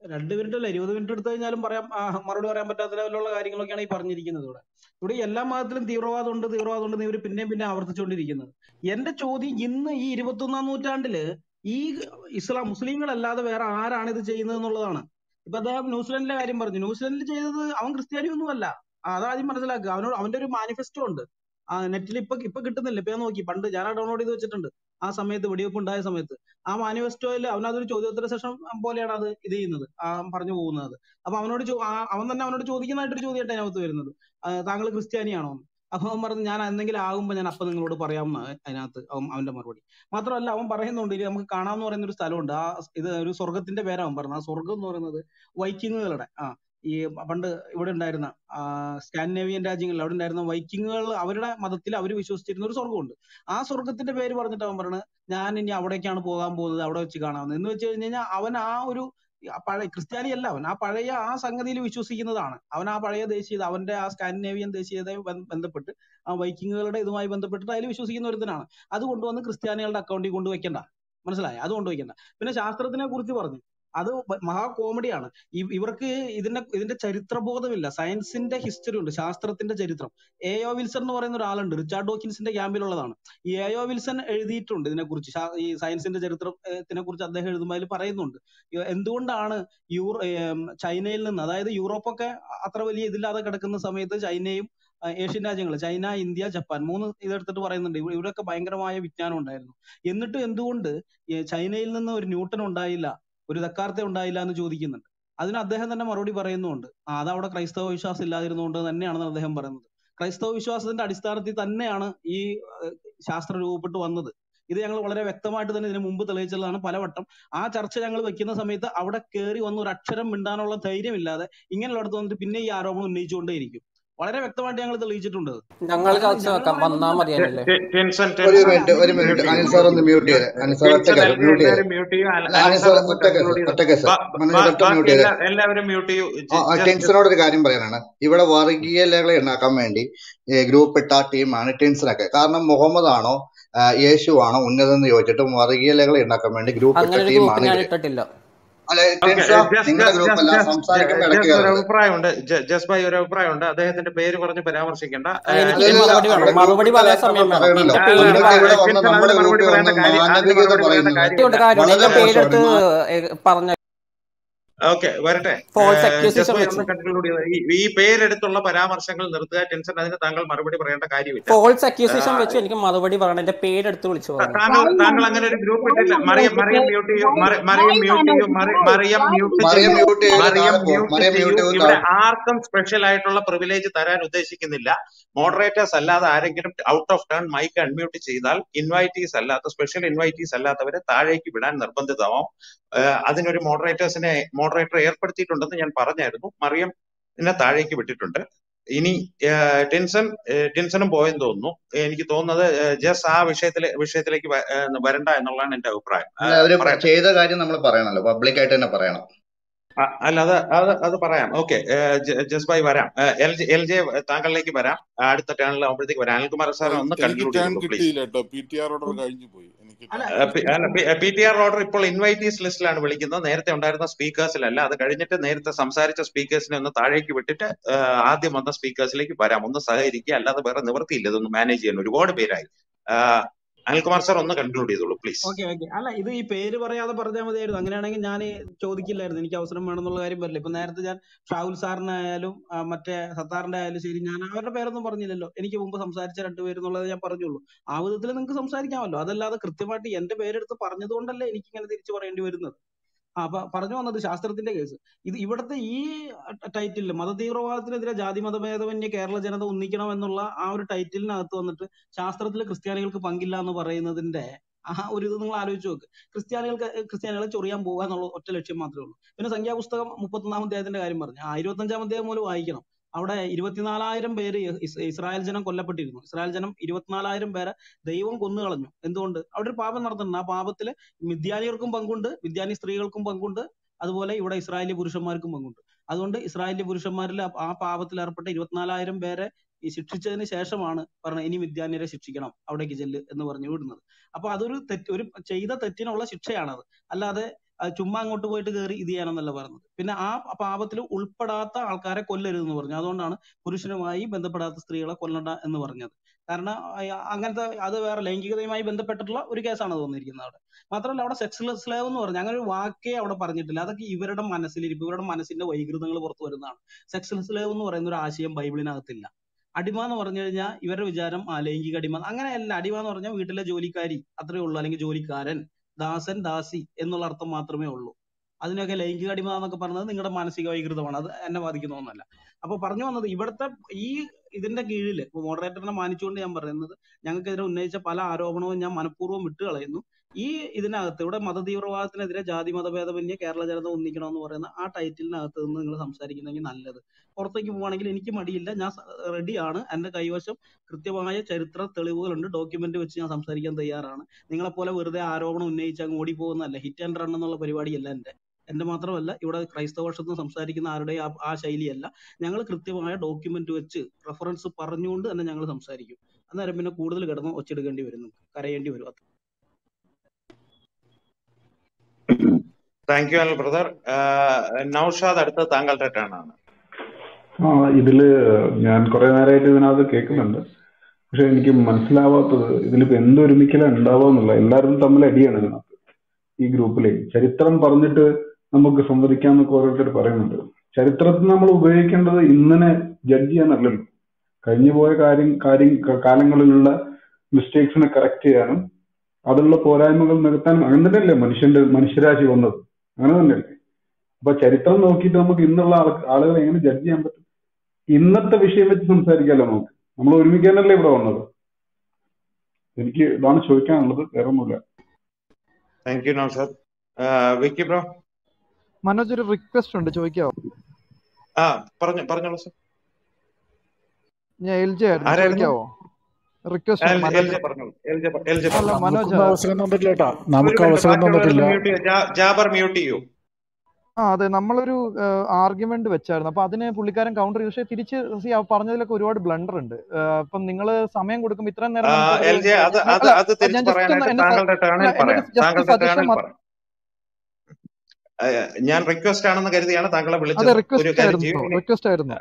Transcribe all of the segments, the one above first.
രണ്ട് മിനിറ്റ് അല്ല ഇരുപത് മിനിറ്റ് എടുത്തു കഴിഞ്ഞാലും പറയാം ആ, മറുപടി പറയാൻ പറ്റാത്ത ലെവലിലുള്ള കാര്യങ്ങളൊക്കെയാണ് ഈ പറഞ്ഞിരിക്കുന്നത് ഇവിടെ ഇവിടെ ഈ എല്ലാ മതത്തിലും തീവ്രവാദം ഉണ്ട് തീവ്രവാദം ഉണ്ട് ഇവർ പിന്നെയും പിന്നെ ആവർത്തിച്ചുകൊണ്ടിരിക്കുന്നത് എന്റെ ചോദ്യം ഇന്ന് ഈ ഇരുപത്തൊന്നാം നൂറ്റാണ്ടില് ഈ ഇസ്ലാം മുസ്ലിങ്ങളല്ലാതെ വേറെ ആരാണ് ഇത് ചെയ്യുന്നത് എന്നുള്ളതാണ് ഇപ്പൊ അദ്ദേഹം ന്യൂസിലൻഡിലെ കാര്യം പറഞ്ഞു ന്യൂസിലൻഡിൽ ചെയ്തത് അവൻ ക്രിസ്ത്യാനി ഒന്നുമല്ല ആ, അതാദ്യം മനസ്സിലാക്കുക അവനോട് അവന്റെ ഒരു മാനിഫെസ്റ്റോ ഉണ്ട് ആ നെറ്റിൽ ഇപ്പൊ ഇപ്പൊ കിട്ടുന്നില്ല ഇപ്പൊ ഞാൻ നോക്കി പണ്ട് ഞാൻ ഡൗൺലോഡ് ചെയ്ത് വെച്ചിട്ടുണ്ട് ആ സമയത്ത് വെടിവെപ്പ് ഉണ്ടായ സമയത്ത് ആ മാനിഫെസ്റ്റോയിൽ അവനതൊരു ചോദ്യോത്തര സെഷൻ പോലെയാണ് അത് ഇത് ചെയ്യുന്നത് ആ പറഞ്ഞു പോകുന്നത് അപ്പൊ അവനോട് ചോ- ആ- അവൻ തന്നെ അവനോട് ചോദിക്കുന്നതായിട്ടൊരു ചോദ്യമായിട്ട് അതിനകത്ത് വരുന്നത് ആ, താങ്കൾ ക്രിസ്ത്യാനിയാണോ എന്ന്. അപ്പൊ അവൻ പറഞ്ഞു ഞാൻ എന്തെങ്കിലും ആകുമ്പോ ഞാൻ അപ്പൊ നിങ്ങളോട് പറയാം അതിനകത്ത് അവൻ അവന്റെ മറുപടി മാത്രമല്ല അവൻ പറയുന്നുണ്ട് ഇനി നമുക്ക് കാണാമെന്ന് പറയുന്ന ഒരു സ്ഥലമുണ്ട് ആ ഇത് ഒരു സ്വർഗത്തിന്റെ പേരാ അവൻ പറഞ്ഞത് ആ സ്വർഗം എന്ന് പറയുന്നത് വൈക്കിങ്ങുകളുടെ ആ ഈ പണ്ട് ഇവിടെ ഉണ്ടായിരുന്ന ആ, സ്കാൻഡിനേവിയൻ രാജ്യങ്ങളിൽ അവിടെ ഉണ്ടായിരുന്ന വൈക്കിങ്ങുകൾ അവരുടെ മതത്തിൽ അവർ വിശ്വസിച്ചിരുന്ന ഒരു സ്വർഗമുണ്ട് ആ സ്വർഗത്തിന്റെ പേര് പറഞ്ഞിട്ട് അവൻ പറഞ്ഞത് ഞാൻ ഇനി അവിടേക്കാണ് പോകാൻ പോകുന്നത് അവിടെ വെച്ച് കാണാമെന്ന് എന്ന് വെച്ച് കഴിഞ്ഞ് കഴിഞ്ഞാൽ അവൻ ആ ഒരു ആ പഴയ ക്രിസ്ത്യാനി അല്ല അവൻ ആ പഴയ ആ സംഗതിയിൽ വിശ്വസിക്കുന്നതാണ് അവൻ ആ പഴയ ദേശീയത അവന്റെ ആ സ്കാൻഡിനേവിയൻ ദേശീയതയെ ബന്ധ- ബന്ധപ്പെട്ട് ആ വൈക്കിങ്ങുകളുടെ ഇതുമായി ബന്ധപ്പെട്ടിട്ട് അതിൽ വിശ്വസിക്കുന്ന ഒരുത്തനാണ് അത് കൊണ്ടുവന്ന് ക്രിസ്ത്യാനികളുടെ അക്കൗണ്ടിൽ കൊണ്ടുവയ്ക്കണ്ട മനസ്സിലായി അത് കൊണ്ടുവയ്ക്കണ്ട പിന്നെ ശാസ്ത്രത്തിനെ കുറിച്ച് പറഞ്ഞു അത് വ- മഹാ കോമഡിയാണ് ഇ- ഇവർക്ക് ഇതിന്റെ ഇതിന്റെ ചരിത്രബോധമില്ല സയൻസിന്റെ ഹിസ്റ്ററി ഉണ്ട് ശാസ്ത്രത്തിന്റെ ചരിത്രം എയോ വിൽസൺ എന്ന് പറയുന്ന ഒരാളുണ്ട് റിച്ചാർഡ് ഡോക്കിൻസിന്റെ ക്യാമ്പിലുള്ളതാണ് ഈ എയോ വിൽസൺ എഴുതിയിട്ടുണ്ട് ഇതിനെക്കുറിച്ച് ശാ- ഈ സയൻസിന്റെ ചരിത്രത്തിനെ കുറിച്ച് അദ്ദേഹം എഴുതുമ്പോൾ അതിൽ പറയുന്നുണ്ട് ഇ- എന്തുകൊണ്ടാണ് യൂറോ ഏം, ചൈനയിൽ നിന്ന് അതായത് യൂറോപ്പൊക്കെ അത്ര വലിയ ഇതില്ലാതെ കിടക്കുന്ന സമയത്ത് ചൈനയും ആ, ഏഷ്യൻ രാജ്യങ്ങൾ ചൈന ഇന്ത്യ ജപ്പാൻ മൂന്ന് ഇതെടുത്തിട്ട് പറയുന്നുണ്ട് ഇവ- ഇവിടെയൊക്കെ ഭയങ്കരമായ വിജ്ഞാനം ഉണ്ടായിരുന്നു എന്നിട്ടും എന്തുകൊണ്ട് ഈ ചൈനയിൽ നിന്ന് ഒരു ന്യൂട്ടൺ ഉണ്ടായില്ല ഒരു ദക്കാർത്തെ ഉണ്ടായില്ല എന്ന് ചോദിക്കുന്നുണ്ട് അതിന് അദ്ദേഹം തന്നെ മറുപടി പറയുന്നുണ്ട് ആ അത് അവിടെ ക്രൈസ്തവ വിശ്വാസം ഇല്ലാതിരുന്നുകൊണ്ട് തന്നെയാണെന്ന് അദ്ദേഹം പറയുന്നത് ക്രൈസ്തവ വിശ്വാസത്തിന്റെ അടിസ്ഥാനത്തിൽ തന്നെയാണ് ഈ ഏഹ്, ശാസ്ത്രം രൂപപ്പെട്ടു വന്നത് ഇത് ഞങ്ങൾ വളരെ വ്യക്തമായിട്ട് തന്നെ ഇതിനു മുമ്പ് തെളിയിച്ചതാണ് പലവട്ടം ആ ചർച്ച ഞങ്ങൾ വെക്കുന്ന സമയത്ത് അവിടെ കയറി വന്ന് ഒരു അക്ഷരം മിണ്ടാനുള്ള ധൈര്യമില്ലാതെ ഇങ്ങനെയുള്ളിടത്ത് വന്നിട്ട് പിന്നെ ഈ ആരോപണം ഉന്നയിച്ചുകൊണ്ടേയിരിക്കും വളരെ വ്യക്തമായിട്ട് ഞങ്ങൾ തെളിയിച്ചിട്ടുണ്ട് അത്. ഞങ്ങൾ കാരണം ചർച്ച ഞങ്ങൾ വെക്കാം പറയുന്നത് വന്നാ ഒന്നുമല്ല മതിയല്ലേ ടെ- ടെൻഷൻ ഒരു ടെൻഷൻ മിനിറ്റ് ഒരു മ്യൂട്ട് മിനിറ്റ് അനിൽ ചെയ്യൂ സാർ ഒന്ന് മ്യൂട്ട് മ്യൂട്ട് ചെയ്ത് അനിൽ സാർ ഒറ്റ ടെൻഷൻ കേസ് മ്യൂട്ട് ചെയ്ത് എല്ലാവരും മ്യൂട്ട് ചെയ്യൂ അനിൽ അനിൽ അനിൽ സാർ സാർ ഒന്ന് ഒറ്റ കേസ് കൺക്ലൂഡ് ചെയ്തു ഒറ്റ കേസ് ബാ- മനോജ് ബാ- ഒറ്റ മ്യൂട്ട് ബാക്കി ചെയ്ത് എല്ലാ എല്ലാവരും മ്യൂട്ട് ചെയ്യൂ ആ ജസ്റ്റ് ജസ്റ്റ് ടെൻഷനോട് ഒരു കാര്യം പറയാനാണ് ഇവിടെ വർഗീയ ലഹള ഉണ്ടാക്കാൻ വേണ്ടി ഗ്രൂപ്പ് ഇട്ട ടീമാണ് ടെൻഷനൊക്കെ കാരണം മുഹമ്മദ് ആണോ ആ, യേശു ആണോ ഉന്നതം എന്ന് ചോദിച്ചിട്ട് വർഗീയ ലഹള ഉണ്ടാക്കാൻ വേണ്ടി ഗ്രൂപ്പ് ഇട്ട അങ്ങനെ ഒരു ഗ്രൂപ്പ് ടീമാണ് ഞാൻ ഇവര് ഇട്ടിട്ടില്ല അല്ലെ ഓക്കെ ടെൻസ ജസ്റ്റ് നിങ്ങളുടെ ജസ്റ്റ് ഗ്രൂപ്പ് അല്ല ജസ്റ്റ് സംസാരിക്കുമ്പോൾ ഇടയ്ക്ക് ജസ്റ്റ് ഒരു കയറരുത് അഭിപ്രായമുണ്ട് ജസ്റ്റ് ബൈ ഒരു അഭിപ്രായമുണ്ട് അദ്ദേഹത്തിന്റെ പേര് പറഞ്ഞ് പരാമർശിക്കേണ്ട ആ, എനിക്ക് അല്ലല്ല മറുപടി അവിടെ വേണം മറുപടി ഗ്രൂപ്പിട്ട പറയാൻ കാര്യം സമയം നമ്മൾ വേണം പറയണല്ലോ എന്റെ പേര് നിങ്ങൾക്ക് പറ- ഇവിടെ വന്ന് ടെൻഷൻ നമ്മുടെ അതിന് മറുപടി ഗ്രൂപ്പിൽ പറയേണ്ട വന്ന് കാര്യം അതിന് മാനവികത മറുപടി പറയേണ്ട പറയുന്നത് സത്യമുണ്ട് കാര്യമില്ല കാര്യം വളരെ എന്റെ പേരെടുത്ത് മോശമാണ് ഏ, പറഞ്ഞ ഓക്കെ വരട്ടെ ഫോൾസ് ജസ്റ്റ് അക്യൂസിഷൻ ബൈ വെച്ചു ഒന്ന് കൺക്ലൂഡ് ചെയ്ത ഈ ഈ പേരെടുത്തുള്ള പരാമർശങ്ങൾ നിർത്തുക ടെൻഷൻ അതിന് താങ്കൾ മറുപടി പറയേണ്ട കാര്യമില്ല ഫോൾസ് അക്യൂസിഷൻ വെച്ചു എനിക്ക് മറുപടി പറയണം എന്റെ പേരെടുത്ത് വിളിച്ചു ത- പറയണം താങ്കൾ താങ്കൾ അങ്ങനെ ഒരു ഗ്രൂപ്പ് ഇട്ടില്ല മറിയം മറിയം മ്യൂട്ട് ചെയ്യൂ മറി- മറിയം മ്യൂട്ട് ചെയ്യൂ മറി- മറിയം മ്യൂട്ട് മറിയം ചെയ്യൂ മ്യൂട്ട് ചെയ്ത് മറിയം താഴെ പോകും മ്യൂട്ട് മറിയം ചെയ്യൂ മ്യൂട്ട് ചെയ്ത് ഇവിടെ താഴെ ആർക്കും സ്പെഷ്യൽ ആയിട്ടുള്ള പ്രിവിലേജ് തരാൻ ഉദ്ദേശിക്കുന്നില്ല മോഡറേറ്റേഴ്സ് അല്ലാതെ ആരെങ്കിലും out of turn mic unmute ചെയ്താൽ ഇൻവൈറ്റീസ് അല്ലാത്ത സ്പെഷ്യൽ ഇൻവൈറ്റീസ് അല്ലാത്തവരെ താഴേക്ക് വിടാൻ നിർബന്ധിതമാവും ഏഹ് അതിനൊരു മോഡറേറ്റേഴ്സിനെ മോഡറേറ്റർ ഏർപ്പെടുത്തിയിട്ടുണ്ടെന്ന് ഞാൻ പറഞ്ഞായിരുന്നു മറിയം എന്നെ താഴേക്ക് വിട്ടിട്ടുണ്ട് ഇനി ഏഹ് ടിൻസൺ ഏഹ് ടിൻസണും പോയെന്ന് തോന്നുന്നു എനിക്ക് തോന്നുന്നത് ഏഹ് ജസ് ആ വിഷയത്തിലെ വിഷയത്തിലേക്ക് വ- ഏഹ് വരണ്ട എന്നുള്ളതാണ് എന്റെ അഭിപ്രായം അല്ല ഏഹ് അവര് പറയട്ടെ ചെയ്ത കാര്യം നമ്മൾ പറയണല്ലോ പബ്ലിക് ആയിട്ട് തന്നെ പറയണം അ- അല്ല അത് അത് അത് പറയാം ഓക്കെ ജസ് ബൈ വരാം എൽ ജെ എൽ ജെ താങ്കളിലേക്ക് വരാം ആ, അടുത്ത ടേണിൽ ആകുമ്പോഴത്തേക്ക് വരാം അനിൽകുമാർ സാർ അത് ഒന്ന് എനിക്ക് കൺക്ലൂഡ് ടേൺ ചെയ്തോളൂ പ്ലീസ് കിട്ടിയില്ല കേട്ടോ പി ടി ആർ ഓർഡർ കഴിഞ്ഞു പോയി എനിക്ക് അല്ല ടേൺ ഈ അല്ല കിട്ടിയില്ല പി ടി ആർ ഓർഡർ ഇപ്പോൾ ഇൻവൈറ്റീസ് ലിസ്റ്റിലാണ് വിളിക്കുന്നത് നേരത്തെ ഉണ്ടായിരുന്ന സ്പീക്കേഴ്സിലല്ല അത് കഴിഞ്ഞിട്ട് നേരത്തെ സംസാരിച്ച സ്പീക്കേഴ്സിനെ ഒന്ന് താഴേക്ക് വിട്ടിട്ട് ആ, ആദ്യം വന്ന സ്പീക്കേഴ്സിലേക്ക് വരാം ഒന്ന് സഹകരിക്കുക അല്ലാതെ വേറെ നിവൃത്തിയില്ല ഇതൊന്ന് മാനേജ് ചെയ്യാൻ ഒരുപാട് പേരായി ആ, അനിൽകുമാർ സാർ ഒന്ന് കൺക്ലൂഡ് ചെയ്തോളൂ പ്ലീസ് ഓക്കെ ഓക്കെ അല്ല ഇത് ഈ പേര് പറയാതെ പറഞ്ഞാൽ മതിയായിരുന്നു അങ്ങനെയാണെങ്കിൽ ഞാൻ ചോദിക്കില്ലായിരുന്നു എനിക്ക് അവസരം വേണമെന്നുള്ള കാര്യം വരില്ല ഇപ്പൊ നേരത്തെ ഞാൻ ഷാഹുൽ സാറിനായാലും ആ, മറ്റേ സത്താറിന്റെ ആയാലും ശരി ഞാൻ അവരുടെ പേരൊന്നും പറഞ്ഞില്ലല്ലോ എനിക്ക് മുമ്പ് സംസാരിച്ച രണ്ടുപേരെന്നുള്ളത് ഞാൻ പറഞ്ഞുള്ളൂ ആ വിധത്തിൽ നിങ്ങൾക്ക് സംസാരിക്കാമല്ലോ അതല്ലാതെ കൃത്യമായിട്ട് എന്റെ പേരെടുത്ത് പറഞ്ഞതുകൊണ്ടല്ലേ എനിക്ക് ഇങ്ങനെ തിരിച്ചു പറയേണ്ടി വരുന്നത് ആ അപ്പൊ പറഞ്ഞു വന്നത് ശാസ്ത്രത്തിന്റെ കേസ് ഇത് ഇവിടുത്തെ ഈ ടൈറ്റിൽ മതതീവ്രവാദത്തിനെതിരെ ജാതി മതഭേദമന്യേ കേരള ജനത ഒന്നിക്കണം എന്നുള്ള ആ ഒരു ടൈറ്റിലിനകത്ത് വന്നിട്ട് ശാസ്ത്രത്തിൽ ക്രിസ്ത്യാനികൾക്ക് പങ്കില്ല എന്ന് പറയുന്നതിന്റെ ആ ഒരു ഇത് നിങ്ങൾ ആലോചിച്ച് നോക്ക് ക്രിസ്ത്യാനികൾക്ക് ക്രിസ്ത്യാനികളെ ചൊറിയാൻ പോകുക എന്നുള്ള ഒറ്റ ലക്ഷ്യം മാത്രമേ ഉള്ളൂ പിന്നെ സംഖ്യാപുസ്തകം മുപ്പത്തൊന്നാം അധ്യായത്തിന്റെ കാര്യം പറഞ്ഞു ആ ഇരുപത്തഞ്ചാം അധ്യായം മൂലം വായിക്കണം അവിടെ ഇരുപത്തിനാലായിരം പേര് ഇസ് ഇസ്രായേൽ ജനം കൊല്ലപ്പെട്ടിരുന്നു ഇസ്രായേൽ ജനം ഇരുപത്തിനാലായിരം പേരെ ദൈവം കൊന്നു കളഞ്ഞു എന്തുകൊണ്ട് അവിടെ ഒരു പാപം നടത്തുന്നുണ്ട് ആ പാപത്തില് മിദ്യാനികൾക്കും പങ്കുണ്ട് മിദ്യാനി സ്ത്രീകൾക്കും പങ്കുണ്ട് അതുപോലെ ഇവിടെ ഇസ്രായേലി പുരുഷന്മാർക്കും പങ്കുണ്ട് അതുകൊണ്ട് ഇസ്രായേലി പുരുഷന്മാരിൽ ആ ആ പാപത്തിൽ ഏർപ്പെട്ട ഇരുപത്തിനാലായിരം പേരെ ഈ ശിക്ഷിച്ചതിന് ശേഷമാണ് പറഞ്ഞത് ഇനി മിദ്യാന്യരെ ശിക്ഷിക്കണം അവിടേക്ക് ചെല്ല് എന്ന് പറഞ്ഞു വിടുന്നത് അപ്പൊ അതൊരു തെറ്റ് ഒരു ചെയ്ത തെറ്റിനുള്ള ശിക്ഷയാണത് അല്ലാതെ അത് ചുമ്മാ അങ്ങോട്ട് പോയിട്ട് കയറി ഇത് ചെയ്യാനെന്നല്ല പറഞ്ഞത് പിന്നെ ആ പാപത്തിൽ ഉൾപ്പെടാത്ത ആൾക്കാരെ കൊല്ലരുതെന്ന് പറഞ്ഞു അതുകൊണ്ടാണ് പുരുഷനുമായി ബന്ധപ്പെടാത്ത സ്ത്രീകളെ കൊല്ലണ്ട എന്ന് പറഞ്ഞത് കാരണം അയ- അങ്ങനത്തെ അത് വേറെ ലൈംഗികതയുമായി ബന്ധപ്പെട്ടിട്ടുള്ള ഒരു കേസാണ് തോന്നിയിരിക്കുന്നത് അവിടെ മാത്രമല്ല അവിടെ സെക്സ് സ്ലേവ് എന്ന് പറഞ്ഞു അങ്ങനെ ഒരു വാക്കേ അവിടെ പറഞ്ഞിട്ടില്ല അതൊക്കെ ഇവരുടെ മനസ്സിലിരിപ്പ് ഇവരുടെ മനസ്സിന്റെ വൈകൃതങ്ങൾ പുറത്തു വരുന്നതാണ് സെക്സ് സ്ലേവ് എന്ന് പറയുന്ന ഒരു ആശയം ബൈബിളിനകത്തില്ല അടിമ എന്ന് പറഞ്ഞു കഴിഞ്ഞാൽ ഇവരുടെ വിചാരം ആ ലൈംഗിക അടിമ അങ്ങനെയല്ല അടിമ എന്ന് പറഞ്ഞാൽ വീട്ടിലെ ജോലിക്കാരി അത്രേ ഉള്ളൂ അല്ലെങ്കിൽ ജോലിക്കാരൻ ദാസൻ ദാസി എന്നുള്ള അർത്ഥം മാത്രമേ ഉള്ളൂ അതിനൊക്കെ ലൈംഗിക അടിമ എന്നൊക്കെ പറഞ്ഞത് നിങ്ങളുടെ മാനസിക വൈകൃതമാണ് അത് എന്നെ ബാധിക്കുന്ന ഒന്നല്ല അപ്പൊ പറഞ്ഞു വന്നത് ഇവിടുത്തെ ഈ ഇതിന്റെ കീഴിൽ മോഡറേറ്ററിനെ മാനിച്ചുകൊണ്ട് ഞാൻ പറയുന്നത് ഞങ്ങൾക്കെതിരെ ഉന്നയിച്ച പല ആരോപണവും ഞാൻ മനഃപൂർവ്വം വിട്ടുകളയുന്നു ഈ ഇതിനകത്ത് ഇവിടെ മതതീവ്രവാദത്തിനെതിരെ ജാതി മതഭേദമന്യേ കേരള ജനത ഒന്നിക്കണം എന്ന് പറയുന്ന ആ ടൈറ്റിലിനകത്ത് നിന്ന് നിങ്ങൾ സംസാരിക്കുന്നെങ്കിൽ നല്ലത് പുറത്തേക്ക് പോവുകയാണെങ്കിൽ എനിക്ക് മടിയില്ല ഞാൻ റെഡിയാണ് എന്റെ കൈവശം കൃത്യമായ ചരിത്ര തെളിവുകളുണ്ട് ഡോക്യുമെന്റ് വെച്ച് ഞാൻ സംസാരിക്കാൻ തയ്യാറാണ് നിങ്ങളെ പോലെ വെറുതെ ആരോപണം ഉന്നയിച്ച് അങ്ങ് ഓടിപ്പോകുന്നതല്ല ഹിറ്റ് ആൻഡ് റൺ എന്നുള്ള പരിപാടിയല്ല എന്റെ എന്റെ മാത്രമല്ല ഇവിടെ ക്രൈസ്തവ പക്ഷത്ത് സംസാരിക്കുന്ന ആരുടെയും ആ ആ ശൈലിയല്ല ഞങ്ങൾ കൃത്യമായ ഡോക്യുമെന്റ് വെച്ച് റെഫറൻസ് പറഞ്ഞുകൊണ്ട് തന്നെ ഞങ്ങൾ സംസാരിക്കും അന്നേരം പിന്നെ കൂടുതൽ കിടന്ന് ഒച്ചെടുക്കേണ്ടി വരും നിങ്ങൾക്ക്. കരയേണ്ടി വരും അത്ര. താങ്ക് യു അൽ ബ്രദർ നൌഷാദ് അടുത്ത താങ്കളുടെ ടേൺ ആണ് ആ ഇതില് ഞാൻ കുറെ നേരമായിട്ട് ഇതിനകത്ത് കേൾക്കുന്നുണ്ട് പക്ഷെ എനിക്ക് മനസ്സിലാവാത്തത് ഇതിലിപ്പോ എന്തൊരുമിക്കലാ ഉണ്ടാവുക എന്നുള്ള എല്ലാവരും തമ്മിൽ അടിയാണ് ഇതിനകത്ത് ഈ ഗ്രൂപ്പിലെ ചരിത്രം പറഞ്ഞിട്ട് നമുക്ക് സംവദിക്കാന്നൊക്കെ ഓരോരുത്തർ പറയുന്നുണ്ട് ചരിത്രത്തിൽ നമ്മൾ ഉപയോഗിക്കേണ്ടത് ഇന്നിനെ ജഡ്ജ് ചെയ്യാനല്ലല്ലോ കഴിഞ്ഞു പോയ കാര്യം കാര്യം കാലങ്ങളിലുള്ള മിസ്റ്റേക്സിനെ കറക്റ്റ് ചെയ്യാനും അതിലുള്ള പോരായ്മകൾ നികത്താനും അങ്ങനെ തന്നെയല്ലേ മനുഷ്യന്റെ മനുഷ്യരാശി വന്നത് അങ്ങനെ തന്നെയല്ലേ അപ്പൊ ചരിത്രം നോക്കിയിട്ട് നമുക്ക് ഇന്നുള്ള ആൾ ആളുകളെ എങ്ങനെ ജഡ്ജ് ചെയ്യാൻ പറ്റും ഇന്നത്തെ വിഷയം വെച്ച് സംസാരിക്കാമല്ലോ നമുക്ക് നമ്മൾ ഒരുമിക്കാനല്ലേ ഇവിടെ വന്നത് എനിക്ക് ഇതാണ് ചോദിക്കാനുള്ളത് വേറെ ഒന്നുമില്ല thank you Naushad Vicky bro Manoj ഒരു റിക്വസ്റ്റ് ഉണ്ട് ചോദിക്കാവോ ആ പറഞ്ഞു പറഞ്ഞോളൂ സർ ഞാൻ എൽ ജെ ആയിരുന്നു ആരായിരുന്നു ചോദിക്കാവോ റിക്വസ്റ്റ് ഉണ്ട് എൽ മനോജ് ജെ പറഞ്ഞോളൂ എൽ ജെ എൽ ജെ അല്ല പറഞ്ഞോളൂ മനോജ് നമുക്കൊന്നും അവസരം തന്നിട്ടില്ല കേട്ടാ ഒരു നമുക്ക് മിനിറ്റ് അവസരം ബാക്കിയുള്ളവരൊന്ന് തന്നിട്ടില്ല മ്യൂട്ട് ചെയ്യൂ ജാ- ജാബർ മ്യൂട്ട് ചെയ്യൂ ആ അതെ നമ്മളൊരു ആർഗ്യുമെന്റ് വെച്ചായിരുന്നു അപ്പൊ അതിന് പുള്ളിക്കാരൻ കൗണ്ടർ ചെയ്തു പക്ഷേ തിരിച്ച് see, ആ പറഞ്ഞതിലൊക്കെ ഒരുപാട് ബ്ലണ്ടർ ഉണ്ട് ആ, അപ്പം നിങ്ങൾ സമയം കൊടുക്കുമ്പോൾ ഇത്രയും നേരം നമുക്ക് എൽ ഒരു ജെ അത് അത് അല്ല അത് തിരിച്ചു ഞാൻ ജസ്റ്റ് ഒന്ന് പറയാനായിട്ട് എന്റെ സ- താങ്കളുടെ അല്ല ടേണിൽ എന്റെ പറയാം ജസ്റ്റ് താങ്കളുടെ സജഷൻ ടേണിൽ പറയാം ഏഹ് ഞാൻ റിക്വസ്റ്റ് ആണെന്ന് കരുതിയാണ് താങ്കളെ അതെ വിളിച്ചത് ഒരു റിക്വസ്റ്റ് കാര്യം ആയിരുന്നു ചെയ്യൂ ഇനി റിക്വസ്റ്റ് ആയിരുന്നു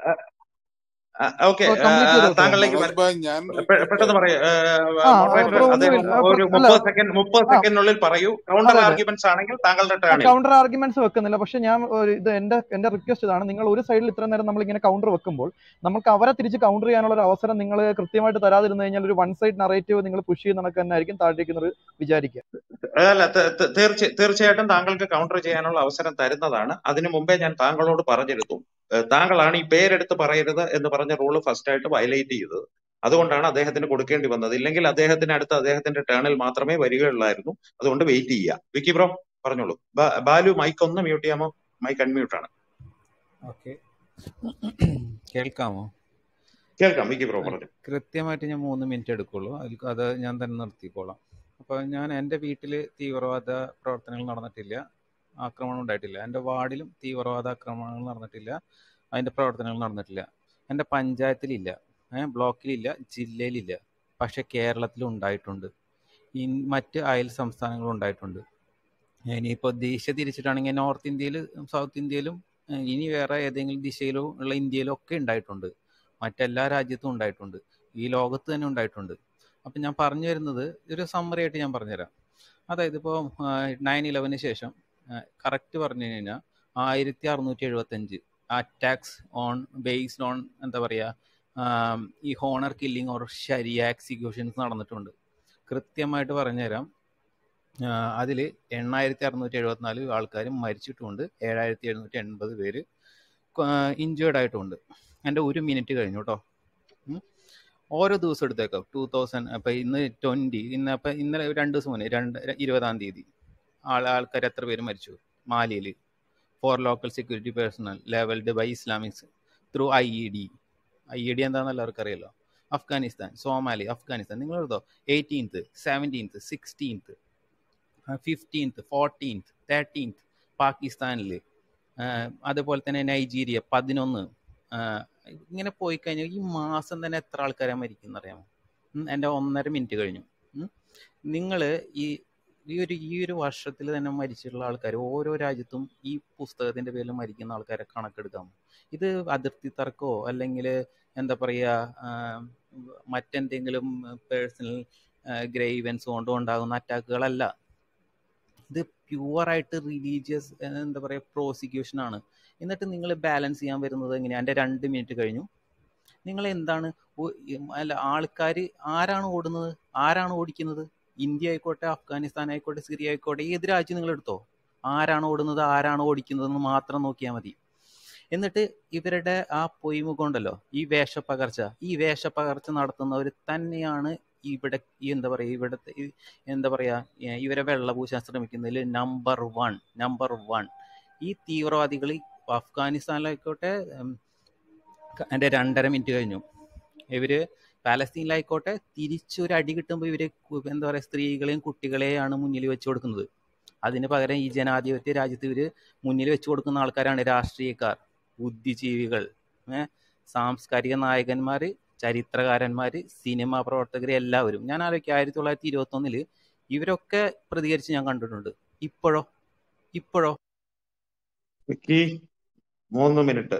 ഓക്കെ കംപ്ലീറ്റ് ചെയ്തോട്ടെ താങ്കളിലേക്ക് മനോജ് വരാം ഭായ് ഞാൻ പെ- റിക്വസ്റ്റ് പെട്ടെന്ന് പറയൂ ആ മോഡറേറ്റർ ബ്രോ അദ്ദേഹം ഒന്നുമില്ല ആ, ഒരു പ്ര- അല്ല മുപ്പത് സെക്കൻഡ് മുപ്പത് ആ സെക്കൻഡിനുള്ളിൽ പറയൂ കൗണ്ടർ അതെ അതെ ആർഗ്യുമെന്റ്സ് ആണെങ്കിൽ താങ്കളുടെ ടേണിൽ കൗണ്ടർ ആർഗ്യുമെന്റ്സ് വെക്കുന്നില്ല പക്ഷെ ഞാൻ ഒരു ഇത് എന്റെ എന്റെ റിക്വസ്റ്റ് ഇതാണ് നിങ്ങൾ ഒരു സൈഡിൽ ഇത്ര നേരം നമ്മൾ ഇങ്ങനെ കൗണ്ടർ വെക്കുമ്പോൾ നമുക്ക് അവരെ തിരിച്ച് കൗണ്ടർ ചെയ്യാനുള്ള ഒരു അവസരം നിങ്ങൾ കൃത്യമായിട്ട് തരാതിരുന്നു കഴിഞ്ഞാൽ ഒരു വൺ സൈഡ് നറേറ്റീവ് നിങ്ങൾ പുഷ് ചെയ്യുന്ന കണക്ക് തന്നെ ആയിരിക്കും താഴേക്ക് വിചാരിക്കുക അല്ല ത- ത- തീർച്ച തീർച്ചയായിട്ടും താങ്കൾക്ക് കൗണ്ടർ ചെയ്യാനുള്ള അവസരം തരുന്നതാണ് അതിനു മുമ്പേ ഞാൻ താങ്കളോട് പറഞ്ഞിരുന്നു ഏഹ് താങ്കളാണ് ഈ പേരെടുത്ത് പറയരുത് എന്ന് പറഞ്ഞ റൂള് ഫസ്റ്റ് ആയിട്ട് വയലേറ്റ് ചെയ്തത് അതുകൊണ്ടാണ് അദ്ദേഹത്തിന് കൊടുക്കേണ്ടി വന്നത് ഇല്ലെങ്കിൽ അദ്ദേഹത്തിന് അടുത്ത് അദ്ദേഹത്തിന്റെ ടേണിൽ മാത്രമേ വരികയുള്ളായിരുന്നു അതുകൊണ്ട് വെയിറ്റ് ചെയ്യുക വിക്കി ബ്രോ പറഞ്ഞോളൂ ബാ- ബാലു മൈക്ക് ഒന്ന് മ്യൂട്ട് ചെയ്യാമോ മൈക്ക് അൺമ്യൂട്ട് ആണ് ഓക്കെ കേൾക്കാമോ കേൾക്കാം വിക്കി ബ്രോ ആ, പറഞ്ഞു കൃത്യമായിട്ട് ഞാൻ മൂന്ന് മിനിറ്റ് എടുക്കുള്ളൂ അതിൽ അത് ഞാൻ തന്നെ നിർത്തിക്കോളാം അപ്പോൾ ഞാൻ എൻ്റെ വീട്ടിൽ തീവ്രവാദ പ്രവർത്തനങ്ങൾ നടന്നിട്ടില്ല ആക്രമണം ഉണ്ടായിട്ടില്ല എൻ്റെ വാർഡിലും തീവ്രവാദ ആക്രമണങ്ങൾ നടന്നിട്ടില്ല അതിൻ്റെ പ്രവർത്തനങ്ങൾ നടന്നിട്ടില്ല എൻ്റെ പഞ്ചായത്തിലില്ല ഏഹ് ബ്ലോക്കിലില്ല ജില്ലയിലില്ല പക്ഷെ കേരളത്തിൽ ഉണ്ടായിട്ടുണ്ട് ഇൻ മറ്റ് അയൽ സംസ്ഥാനങ്ങളും ഉണ്ടായിട്ടുണ്ട് ഇനിയിപ്പോൾ ദിശ തിരിച്ചിട്ടാണെങ്കിൽ നോർത്ത് ഇന്ത്യയിൽ സൗത്ത് ഇന്ത്യയിലും ഏഹ് ഇനി വേറെ ഏതെങ്കിലും ദിശയിലോ ഉള്ള ഇന്ത്യയിലോ ഒക്കെ ഉണ്ടായിട്ടുണ്ട് മറ്റെല്ലാ രാജ്യത്തും ഉണ്ടായിട്ടുണ്ട് ഈ ലോകത്ത് തന്നെ ഉണ്ടായിട്ടുണ്ട് അപ്പം ഞാൻ പറഞ്ഞു വരുന്നത് ഒരു സമ്മറി ആയിട്ട് ഞാൻ പറഞ്ഞുതരാം അതായത് ഇപ്പോൾ നയൻ ഇലവന് ശേഷം കറക്റ്റ് പറഞ്ഞു കഴിഞ്ഞാൽ ആയിരത്തി അറുന്നൂറ്റി എഴുപത്തഞ്ച് അറ്റാക്സ് ഓൺ ബേസ്ഡ് ഓൺ എന്താ പറയുക ഈ ഹോണർ കില്ലിങ് ഓർ ശരിയ എക്സിക്യൂഷൻസ് നടന്നിട്ടുണ്ട് കൃത്യമായിട്ട് പറഞ്ഞുതരാം അതിൽ എണ്ണായിരത്തി അറുന്നൂറ്റി എഴുപത്തിനാല് ആൾക്കാർ മരിച്ചിട്ടുമുണ്ട് ഏഴായിരത്തി എഴുന്നൂറ്റി എൺപത് പേര് ഇഞ്ചേർഡ് ആയിട്ടുമുണ്ട് എൻ്റെ ഒരു മിനിറ്റ് കഴിഞ്ഞു കേട്ടോ ഉം. ഓരോ ദിവസം എടുത്തേക്കാം ടൂ തൗസൻഡ് അപ്പം ഇന്ന് ട്വൻറ്റി ഇന്ന് അപ്പം ഇന്നലെ രണ്ട് ദിവസം മുന്നേ രണ്ട് ഇരുപതാം തീയതി ആൾ ആൾക്കാർ എത്ര പേര് മരിച്ചു മാലിയിൽ for local security personnel levelled by Islamics through I E D I E D എന്താണെന്ന് എല്ലാവർക്കും അറിയാലോ അഫ്ഗാനിസ്ഥാൻ സോമാലി അഫ്ഗാനിസ്ഥാൻ നിങ്ങൾ എഴുതോ eighteenth seventeenth sixteenth fifteenth fourteenth thirteenth പാകിസ്ഥാനിൽ അതുപോലെ തന്നെ നൈജീരിയ പതിനൊന്ന് ഇങ്ങനെ പോയി കഴിഞ്ഞാൽ ഈ മാസം തന്നെ എത്ര ആൾക്കാരാണ് മരിക്കുന്നത് അറിയാമോ ഉം, എൻ്റെ ഒന്നര മിനിറ്റ് കഴിഞ്ഞു നിങ്ങൾ ഈ ഈ ഒരു ഈ ഒരു വർഷത്തിൽ തന്നെ മരിച്ചിട്ടുള്ള ആൾക്കാർ ഓരോ രാജ്യത്തും ഈ പുസ്തകത്തിന്റെ പേരിൽ മരിക്കുന്ന ആൾക്കാരെ കണക്കെടുക്കാം ഇത് അതിർത്തി തർക്കമോ അല്ലെങ്കിൽ എന്താ പറയുക മറ്റെന്തെങ്കിലും പേഴ്സണൽ ഗ്രേവൻസ് കൊണ്ടോ ഉണ്ടാകുന്ന അറ്റാക്കുകളല്ല ഇത് പ്യുവറായിട്ട് റിലീജിയസ് എന്താ പറയുക പ്രോസിക്യൂഷൻ ആണ് എന്നിട്ട് നിങ്ങൾ ബാലൻസ് ചെയ്യാൻ വരുന്നത് എങ്ങനെയാണ് എൻ്റെ രണ്ട് മിനിറ്റ് കഴിഞ്ഞു നിങ്ങൾ എന്താണ് ഒ- ഉം അല്ല ആൾക്കാർ ആരാണ് ഓടുന്നത് ആരാണ് ഓടിക്കുന്നത് ഇന്ത്യ ആയിക്കോട്ടെ അഫ്ഗാനിസ്ഥാൻ ആയിക്കോട്ടെ സിറിയ ആയിക്കോട്ടെ ഏത് രാജ്യം നിങ്ങൾ എടുത്തോ ആരാണ് ഓടുന്നത് ആരാണ് ഓടിക്കുന്നതെന്ന് മാത്രം നോക്കിയാൽ മതി എന്നിട്ട് ഇവരുടെ ആ പൊയ്മുഖം ഉണ്ടല്ലോ ഈ വേഷപ്പകർച്ച ഈ വേഷപ്പകർച്ച നടത്തുന്നവർ തന്നെയാണ് ഇവിടെ ഈ എന്താ പറയുക ഇവിടുത്തെ ഈ എന്താ പറയുക ഇവരെ വെള്ളപൂശാൻ ശ്രമിക്കുന്നതിൽ നമ്പർ വൺ നമ്പർ വൺ ഈ തീവ്രവാദികൾ അഫ്ഗാനിസ്ഥാനിലായിക്കോട്ടെ ഉം, ക- എൻ്റെ രണ്ടര മിനിറ്റ് കഴിഞ്ഞു ഇവര് പാലസ്തീനിലായിക്കോട്ടെ തിരിച്ചൊരു അടി കിട്ടുമ്പോൾ ഇവര് കു- എന്താ പറയുക സ്ത്രീകളെയും കുട്ടികളെയാണ് മുന്നിൽ വെച്ച് കൊടുക്കുന്നത് അതിന് പകരം ഈ ജനാധിപത്യ രാജ്യത്ത് ഇവര് മുന്നിൽ വെച്ച് കൊടുക്കുന്ന ആൾക്കാരാണ് രാഷ്ട്രീയക്കാർ ബുദ്ധിജീവികൾ ഏഹ് സാംസ്കാരിക നായകന്മാര് ചരിത്രകാരന്മാര് സിനിമാ പ്രവർത്തകർ എല്ലാവരും ഞാൻ ആലോചിക്കുക ആയിരത്തി തൊള്ളായിരത്തി ഇരുപത്തി ഒന്നില് ഇവരൊക്കെ പ്രതികരിച്ച് ഞാൻ കണ്ടിട്ടുണ്ട് ഇപ്പോഴോ ഇപ്പോഴോ വിക്കി മൂന്ന് മിനിറ്റ്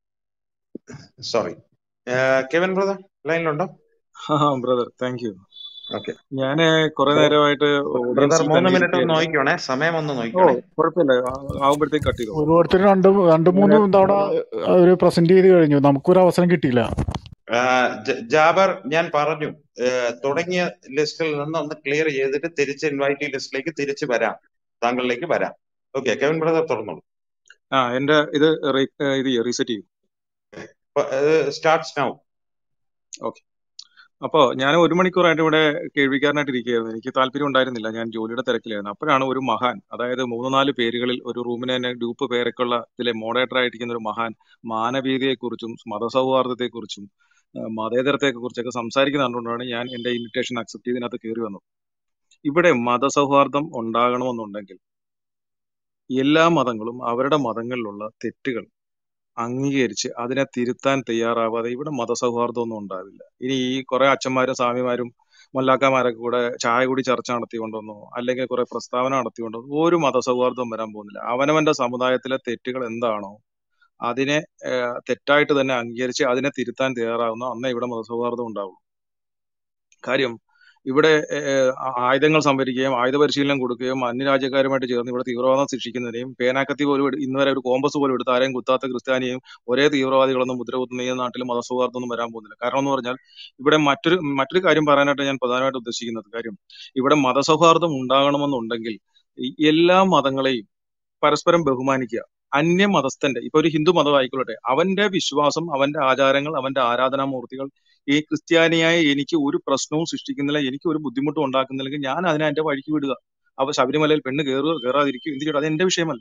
സോറി കെവൻ ബ്രദർ ലൈനിലുണ്ടോ ബ്രദർ താങ്ക് യു ഓക്കെ ഞാന് കുറെ നേരമായിട്ട് ബ്രദർ ഓഡിയൻസിൽ മൂന്ന് തന്നെ മിനിറ്റ് ഒന്ന് ഇരിക്കുകയായിരുന്നു നോക്കിക്കോണേ സമയം ഒന്ന് ഓ നോക്കിക്കോണേ കുഴപ്പമില്ല ആ- ആവുമ്പോഴത്തേക്ക് കട്ട് ചെയ്തോ ഓരോരുത്തർ രണ്ട് രണ്ട് മൂന്ന് തവണ അവർ പ്രസന്റ് ചെയ്ത് കഴിഞ്ഞു നമുക്കൊരു അവസരം കിട്ടിയില്ല ആ, ജ- ജാബർ ഞാൻ പറഞ്ഞു ഏ, തുടങ്ങിയ ലിസ്റ്റിൽ നിന്ന് ഒന്ന് ക്ലിയർ ചെയ്തിട്ട് തിരിച്ച് ഇൻവൈറ്റി ലിസ്റ്റിലേക്ക് തിരിച്ച് വരാം താങ്കളിലേക്ക് വരാം ഓക്കെ കെവൻ ബ്രദർ തുറന്നോളൂ ആ എന്റെ ഇത് re- ഏ, ഇത് റീസെറ്റ് ചെയ്യും സ്റ്റാർട്ട്സ് നൗ ഓക്കെ അപ്പോ ഞാൻ ഒരു മണിക്കൂറായിട്ട് ഇവിടെ കേൾവിക്കാരനായിട്ട് ഇരിക്കുകയായിരുന്നു എനിക്ക് താല്പര്യം ഉണ്ടായിരുന്നില്ല ഞാൻ ജോലിയുടെ തിരക്കിലായിരുന്നു അപ്പോഴാണ് ഒരു മഹാൻ അതായത് മൂന്ന് നാല് പേരുകളിൽ ഒരു റൂമിന് തന്നെ ഗ്രൂപ്പ് പേരൊക്കെ ഉള്ള ഇതിലെ മോഡറേറ്റർ ആയിരിക്കുന്ന ഒരു മഹാൻ മാനവീയതയെക്കുറിച്ചും മതസൗഹാർദ്ദത്തെക്കുറിച്ചും ആ, മതേതരത്തെക്കുറിച്ചൊക്കെ സംസാരിക്കുന്ന കണ്ടുകൊണ്ടാണ് ഞാൻ എന്റെ ഇൻവിറ്റേഷൻ അക്സെപ്റ്റ് ചെയ്തതിനകത്ത് കയറി വന്നത് ഇവിടെ മതസൗഹാർദ്ദം ഉണ്ടാകണമെന്നുണ്ടെങ്കിൽ എല്ലാ മതങ്ങളും അവരുടെ മതങ്ങളിലുള്ള തെറ്റുകൾ അംഗീകരിച്ച് അതിനെ തിരുത്താൻ തയ്യാറാവാതെ ഇവിടെ മതസൗഹാർദ്ദം ഒന്നും ഉണ്ടാവില്ല ഇനി ഈ കുറെ അച്ഛന്മാരും സ്വാമിമാരും മൊല്ലാക്കന്മാരൊക്കെ കൂടെ ചായ കൂടി ചർച്ച നടത്തിക്കൊണ്ടൊന്നോ അല്ലെങ്കിൽ കുറെ പ്രസ്താവന നടത്തിക്കൊണ്ടോ ഒരു മതസൗഹാർദ്ദം വരാൻ പോകുന്നില്ല അവനവന്റെ സമുദായത്തിലെ തെറ്റുകൾ എന്താണോ അതിനെ ഏഹ്, തെറ്റായിട്ട് തന്നെ അംഗീകരിച്ച് അതിനെ തിരുത്താൻ തയ്യാറാവുന്ന അന്നേ ഇവിടെ മതസൗഹാർദ്ദം ഉണ്ടാവുള്ളൂ കാര്യം ഇവിടെ ഏഹ്, ആ- ആയുധങ്ങൾ സംഭരിക്കുകയും ആയുധ പരിശീലനം കൊടുക്കുകയും അന്യരാജ്യക്കാരുമായിട്ട് ചേർന്ന് ഇവിടെ തീവ്രവാദം സൃഷ്ടിക്കുന്നതിനെയും പേനാക്കത്തി പോലും എടു- ഇന്ന് വരെ ഒരു കോമ്പസ് പോലും എടുത്ത് ആരെയും കുത്താത്ത ക്രിസ്ത്യാനിയെയും ഒരേ തീവ്രവാദികളൊന്നും മുദ്ര കുത്തുന്ന ഈ നാട്ടിൽ മതസൗഹാർദ്ദം ഒന്നും വരാൻ പോകുന്നില്ല കാരണം എന്ന് പറഞ്ഞാൽ ഇവിടെ മറ്റൊരു മറ്റൊരു കാര്യം പറയാനായിട്ട് ഞാൻ പ്രധാനമായിട്ട് ഉദ്ദേശിക്കുന്നത് കാര്യം ഇവിടെ മതസൗഹാർദ്ദം ഉണ്ടാകണമെന്നുണ്ടെങ്കിൽ ഈ എല്ലാ മതങ്ങളെയും പരസ്പരം ബഹുമാനിക്കുക അന്യ മതസ്ഥന്റെ ഇപ്പൊ ഒരു ഹിന്ദു മതം ആയിക്കൊള്ളട്ടെ അവന്റെ വിശ്വാസം അവന്റെ ആചാരങ്ങൾ അവന്റെ ആരാധനാമൂർത്തികൾ ഈ ക്രിസ്ത്യാനിയായ എനിക്ക് ഒരു പ്രശ്നവും സൃഷ്ടിക്കുന്നില്ല എനിക്ക് ഒരു ബുദ്ധിമുട്ടും ഉണ്ടാക്കുന്നില്ലെങ്കിൽ ഞാൻ അതിനെ എന്റെ വഴിക്ക് വിടുക അപ്പൊ ശബരിമലയിൽ പെണ്ണ് കയറുക കയറാതിരിക്കുക എന്ത് ചെയ്യണം അത് എന്റെ വിഷയമല്ല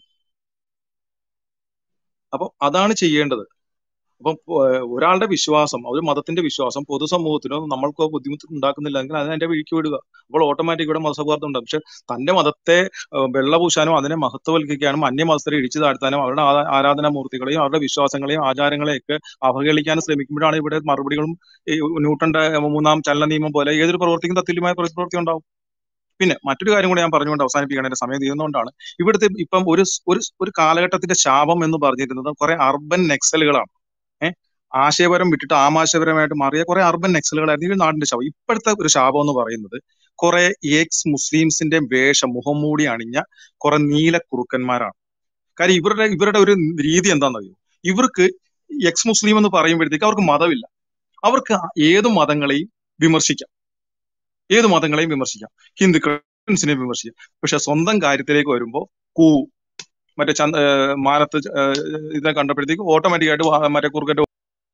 അപ്പൊ അതാണ് ചെയ്യേണ്ടത് അപ്പം ഏഹ്, ഒരാളുടെ വിശ്വാസം ഒരു മതത്തിന്റെ വിശ്വാസം പൊതുസമൂഹത്തിനോ നമ്മൾക്കോ ബുദ്ധിമുട്ട് ഉണ്ടാക്കുന്നില്ലെങ്കിൽ അതിനെ എന്റെ വഴിക്ക് വിടുക അപ്പോൾ ഓട്ടോമാറ്റിക് ഇവിടെ മതസൗഹാർദ്ദം ഉണ്ടാകും പക്ഷെ തന്റെ മതത്തെ ഏഹ്, വെള്ളപൂശാനോ അതിനെ മഹത്വവൽക്കരിക്കാനും അന്യമതസ്ഥരെ ഇടിച്ചു താഴ്ത്താനും അവരുടെ ആരാ- ആരാധനാമൂർത്തികളെയും അവരുടെ വിശ്വാസങ്ങളെയും ആചാരങ്ങളെയും ഒക്കെ അവഹേളിക്കാനും ശ്രമിക്കുമ്പോഴാണ് ഇവിടെ മറുപടികളും ഈ ന്യൂട്ടന്റെ മൂന്നാം ചലന നിയമം പോലെ ഏതൊരു പ്രവർത്തിക്കും തത്തുല്യമായ പ്രവൃത്തി ഉണ്ടാവും പിന്നെ മറ്റൊരു കാര്യം കൂടെ ഞാൻ പറഞ്ഞുകൊണ്ട് അവസാനിപ്പിക്കുകയാണ് എന്റെ സമയം തീർന്നുകൊണ്ടാണ് ഇവിടുത്തെ ഇപ്പം ഒരു സ്- ഒരു സ്- ഒരു കാലഘട്ടത്തിന്റെ ശാപം എന്ന് പറഞ്ഞിരുന്നത് കുറെ അർബൻ നെക്സലുകളാണ് ഏഹ് ആശയപരം വിട്ടിട്ട് ആമാശയപരമായിട്ട് മാറിയ കുറെ അർബൻ നെക്സലുകളായിരുന്നു ഈ നാടിന്റെ ശാപം ഇപ്പോഴത്തെ ഒരു ശാപം എന്ന് പറയുന്നത് കുറെ എക്സ് മുസ്ലിംസിന്റെ വേഷം മുഖം മൂടി അണിഞ്ഞ കുറെ നീല കുറുക്കന്മാരാണ് കാര്യം ഇവരുടെ ഇവരുടെ ഒരു രീതി എന്താണെന്നറിയോ ഇവർക്ക് എക്സ് മുസ്ലിം എന്ന് പറയുമ്പോഴത്തേക്ക് അവർക്ക് മതമില്ല അവർക്ക് ഏത് മതങ്ങളെയും വിമർശിക്കാം ഏത് മതങ്ങളെയും വിമർശിക്കാം ഹിന്ദുക്കളെ വിമർശിക്കാം പക്ഷെ സ്വന്തം കാര്യത്തിലേക്ക് വരുമ്പോൾ കൂ മറ്റേ ചന്ത ഏഹ് മാനത്ത് ഏഹ് ഇതെ കണ്ടപ്പോഴത്തേക്ക് ഓട്ടോമാറ്റിക് ആയിട്ട് വാ- മറ്റേ കുറുക്കന്റെ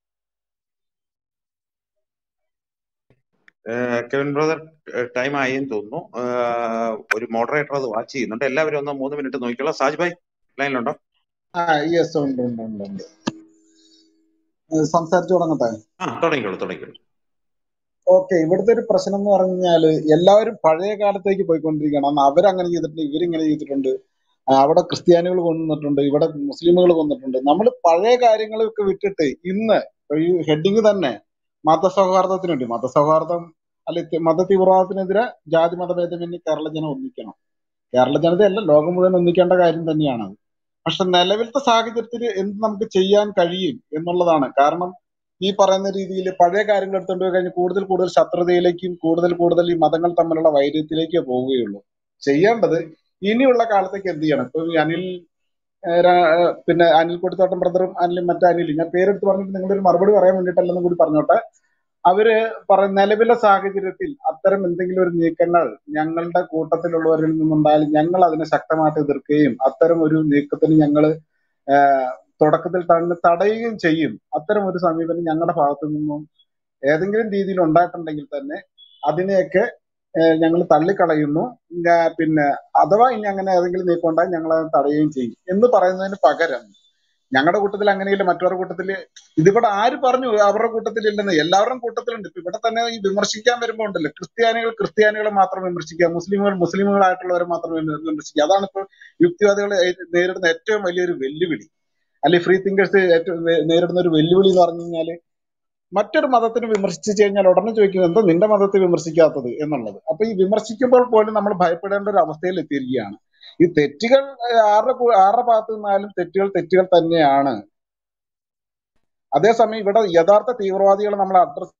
കെവിൻ ബ്രദർ ടൈം ആയി എന്ന് തോന്നുന്നു ഏഹ്, ഒരു മോഡറേറ്റർ അത് വാച്ച് ചെയ്യുന്നുണ്ട് എല്ലാവരും ഒന്ന് മൂന്ന് മിനിറ്റ് നോക്കിക്കോളാം സാജ് ഭായ് ലൈനിലുണ്ടോ ആ യെസ് ഉണ്ട് ഉണ്ട് ഉണ്ട് ഉണ്ട് ഏഹ് സംസാരിച്ചു തുടങ്ങട്ടെ ആ തുടങ്ങിക്കോളൂ തുടങ്ങിക്കോളൂ ഓക്കെ ഇവിടുത്തെ ഒരു പ്രശ്നം എന്ന് പറഞ്ഞാല് എല്ലാവരും പഴയ കാലത്തേക്ക് പോയിക്കൊണ്ടിരിക്കുകയാണ് അന്ന് അവരങ്ങനെ ചെയ്തിട്ടുണ്ട് ഇവരിങ്ങനെ ചെയ്തിട്ടുണ്ട് ആ, അവിടെ ക്രിസ്ത്യാനികൾ കൊന്നിട്ടുണ്ട് ഇവിടെ മുസ്ലിമുകൾ കൊന്നിട്ടുണ്ട് നമ്മൾ പഴയ കാര്യങ്ങളൊക്കെ വിട്ടിട്ട് ഇന്ന് ഇപ്പൊ ഈ ഹെഡിങ് തന്നെ മതസൗഹാർദ്ദത്തിന് വേണ്ടി മതസൗഹാർദ്ദം അല്ലെ തി- മത തീവ്രവാദത്തിനെതിരെ ജാതി മതഭേദമന്യേ കേരള ജനം ഒന്നിക്കണം കേരള ജനതയല്ല ലോകം മുഴുവൻ ഒന്നിക്കേണ്ട കാര്യം തന്നെയാണ് അത് പക്ഷെ നിലവിലത്തെ സാഹചര്യത്തിൽ എന്ത് നമുക്ക് ചെയ്യാൻ കഴിയും എന്നുള്ളതാണ് കാരണം ഈ പറയുന്ന രീതിയിൽ പഴയ കാര്യങ്ങൾ എടുത്തുകൊണ്ട് പോയി കഴിഞ്ഞ് കൂടുതൽ കൂടുതൽ ശത്രുതയിലേക്കും കൂടുതൽ കൂടുതൽ ഈ മതങ്ങൾ തമ്മിലുള്ള വൈര്യത്തിലേക്കേ പോവുകയുള്ളൂ ചെയ്യേണ്ടത് ഇനിയുള്ള കാലത്തേക്ക് എന്ത് ചെയ്യണം ഇപ്പൊ ഈ അനിൽ ഏഹ് രാ- ഏഹ് പിന്നെ അനിൽ കൊടിത്തോട്ടം ബ്രദറും അനിലും മറ്റേ അനിലും ഞാൻ പേരെടുത്ത് പറഞ്ഞിട്ട് നിങ്ങളുടെ ഒരു മറുപടി പറയാൻ വേണ്ടിയിട്ടല്ലെന്നും കൂടി പറഞ്ഞോട്ടെ അവര് പറയുന്ന നിലവിലെ സാഹചര്യത്തിൽ അത്തരം എന്തെങ്കിലും ഒരു നീക്കങ്ങൾ ഞങ്ങളുടെ കൂട്ടത്തിലുള്ളവരിൽ നിന്നുണ്ടായാൽ ഞങ്ങൾ അതിനെ ശക്തമായിട്ട് എതിർക്കുകയും അത്തരം ഒരു നീക്കത്തിന് ഞങ്ങൾ തുടക്കത്തിൽ തന്നെ തടയുകയും ചെയ്യും അത്തരം ഒരു സമീപനം ഞങ്ങളുടെ ഭാഗത്തു നിന്നും ഏതെങ്കിലും രീതിയിൽ ഉണ്ടായിട്ടുണ്ടെങ്കിൽ തന്നെ അതിനെയൊക്കെ ഞങ്ങൾ തള്ളിക്കളയുന്നു ഞാ- പിന്നെ അഥവാ ഇനി അങ്ങനെ ഏതെങ്കിലും നീക്കം ഉണ്ടായി ഞങ്ങൾ അത് തടയുകയും ചെയ്യും എന്ന് പറയുന്നതിന് പകരം ഞങ്ങളുടെ കൂട്ടത്തിൽ അങ്ങനെയില്ല മറ്റവരുടെ കൂട്ടത്തിൽ ഇതിവിടെ ആര് പറഞ്ഞു അവരുടെ കൂട്ടത്തിലില്ലെന്ന് എല്ലാവരുടെയും കൂട്ടത്തിലുണ്ട് ഇപ്പൊ ഇവിടെ തന്നെ ഈ വിമർശിക്കാൻ വരുമ്പോൾ ഉണ്ടല്ലോ ക്രിസ്ത്യാനികൾ ക്രിസ്ത്യാനികളെ മാത്രം വിമർശിക്കുക മുസ്ലിമുകൾ മുസ്ലിമുകളായിട്ടുള്ളവരെ മാത്രം വിമ- വിമർശിക്കുക അതാണ് ഇപ്പോൾ യുക്തിവാദികൾ നേരിടുന്ന ഏറ്റവും വലിയൊരു വെല്ലുവിളി അല്ലെങ്കിൽ ഫ്രീ തിങ്കേഴ്സ് ഏറ്റവും നേ- നേരിടുന്ന ഒരു വെല്ലുവിളി എന്ന് പറഞ്ഞു കഴിഞ്ഞാൽ മറ്റൊരു മതത്തിന് വിമർശിച്ചു കഴിഞ്ഞാൽ ഉടനെ ചോദിക്കുന്നത് എന്താ നിന്റെ മതത്തെ വിമർശിക്കാത്തത് എന്നുള്ളത് അപ്പൊ ഈ വിമർശിക്കുമ്പോൾ പോലും നമ്മൾ ഭയപ്പെടേണ്ട ഒരു അവസ്ഥയിൽ എത്തിയിരിക്കുകയാണ് ഈ തെറ്റുകൾ ഏഹ്, ആരുടെ കൂ- ആരുടെ ഭാഗത്തു നിന്നാലും തെറ്റുകൾ തെറ്റുകൾ തന്നെയാണ് അതേസമയം ഇവിടെ യഥാർത്ഥ തീവ്രവാദികളെ നമ്മൾ അഡ്രസ്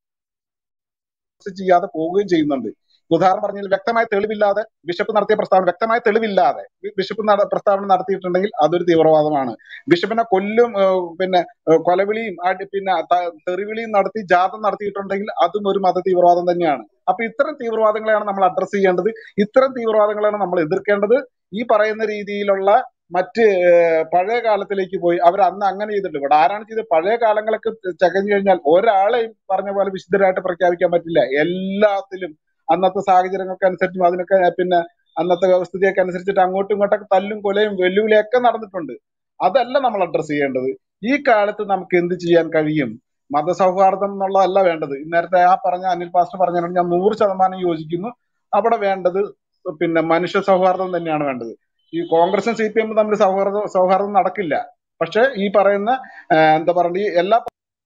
ചെയ്യാതെ പോവുകയും ചെയ്യുന്നുണ്ട് ഉദാഹരണം പറഞ്ഞാൽ വ്യക്തമായ തെളിവില്ലാതെ ബിഷപ്പ് നടത്തിയ പ്രസ്താവന വ്യക്തമായ തെളിവില്ലാതെ ബി- ബിഷപ്പ് നട- പ്രസ്താവന നടത്തിയിട്ടുണ്ടെങ്കിൽ അതൊരു തീവ്രവാദമാണ് ബിഷപ്പിനെ കൊല്ലും ഏഹ്, പിന്നെ ഏഹ്, കൊലവിളിയും അടി- പിന്നെ ത- തെറിവിളിയും നടത്തി ജാഥ നടത്തിയിട്ടുണ്ടെങ്കിൽ അതും ഒരു മത തീവ്രവാദം തന്നെയാണ് അപ്പൊ ഇത്തരം തീവ്രവാദങ്ങളെയാണ് നമ്മൾ അഡ്രസ് ചെയ്യേണ്ടത് ഇത്തരം തീവ്രവാദങ്ങളാണ് നമ്മൾ എതിർക്കേണ്ടത് ഈ പറയുന്ന രീതിയിലുള്ള മറ്റ് ഏഹ്, പഴയ കാലത്തിലേക്ക് പോയി അവർ അന്ന് അങ്ങനെ ചെയ്തിട്ടുണ്ട് ഇവിടെ ആരാണ് ചെയ്തത് പഴയ കാലങ്ങളൊക്കെ ചകഞ്ഞു കഴിഞ്ഞാൽ ഒരാളെയും പറഞ്ഞ പോലെ വിശുദ്ധരായിട്ട് പ്രഖ്യാപിക്കാൻ പറ്റില്ല എല്ലാത്തിലും അന്നത്തെ സാഹചര്യങ്ങൾക്ക് അനുസരിച്ചും അതിനൊക്കെ പിന്നെ അന്നത്തെ വ്യവസ്ഥിതിയൊക്കെ അനുസരിച്ചിട്ട് അങ്ങോട്ടും ഇങ്ങോട്ടൊക്കെ തല്ലും കൊലയും വെല്ലുവിളിയൊക്കെ നടന്നിട്ടുണ്ട് അതല്ല നമ്മൾ അഡ്രസ് ചെയ്യേണ്ടത് ഈ കാലത്ത് നമുക്ക് എന്ത് ചെയ്യാൻ കഴിയും മതസൗഹാർദ്ദം എന്നുള്ളതല്ല വേണ്ടത് നേരത്തെ ആ പറഞ്ഞ അനിൽ പാസ്റ്റർ പറഞ്ഞതിനോട് ഞാൻ നൂറ് ശതമാനം യോജിക്കുന്നു അവിടെ വേണ്ടത് പിന്നെ മനുഷ്യ സൗഹാർദ്ദം തന്നെയാണ് വേണ്ടത് ഈ കോൺഗ്രസും സി പി എമ്മും തമ്മിൽ സൗഹാർദ്ദം സൗഹാർദ്ദം നടക്കില്ല പക്ഷെ ഈ പറയുന്ന ആ, എന്താ പറയുക ഈ എല്ലാ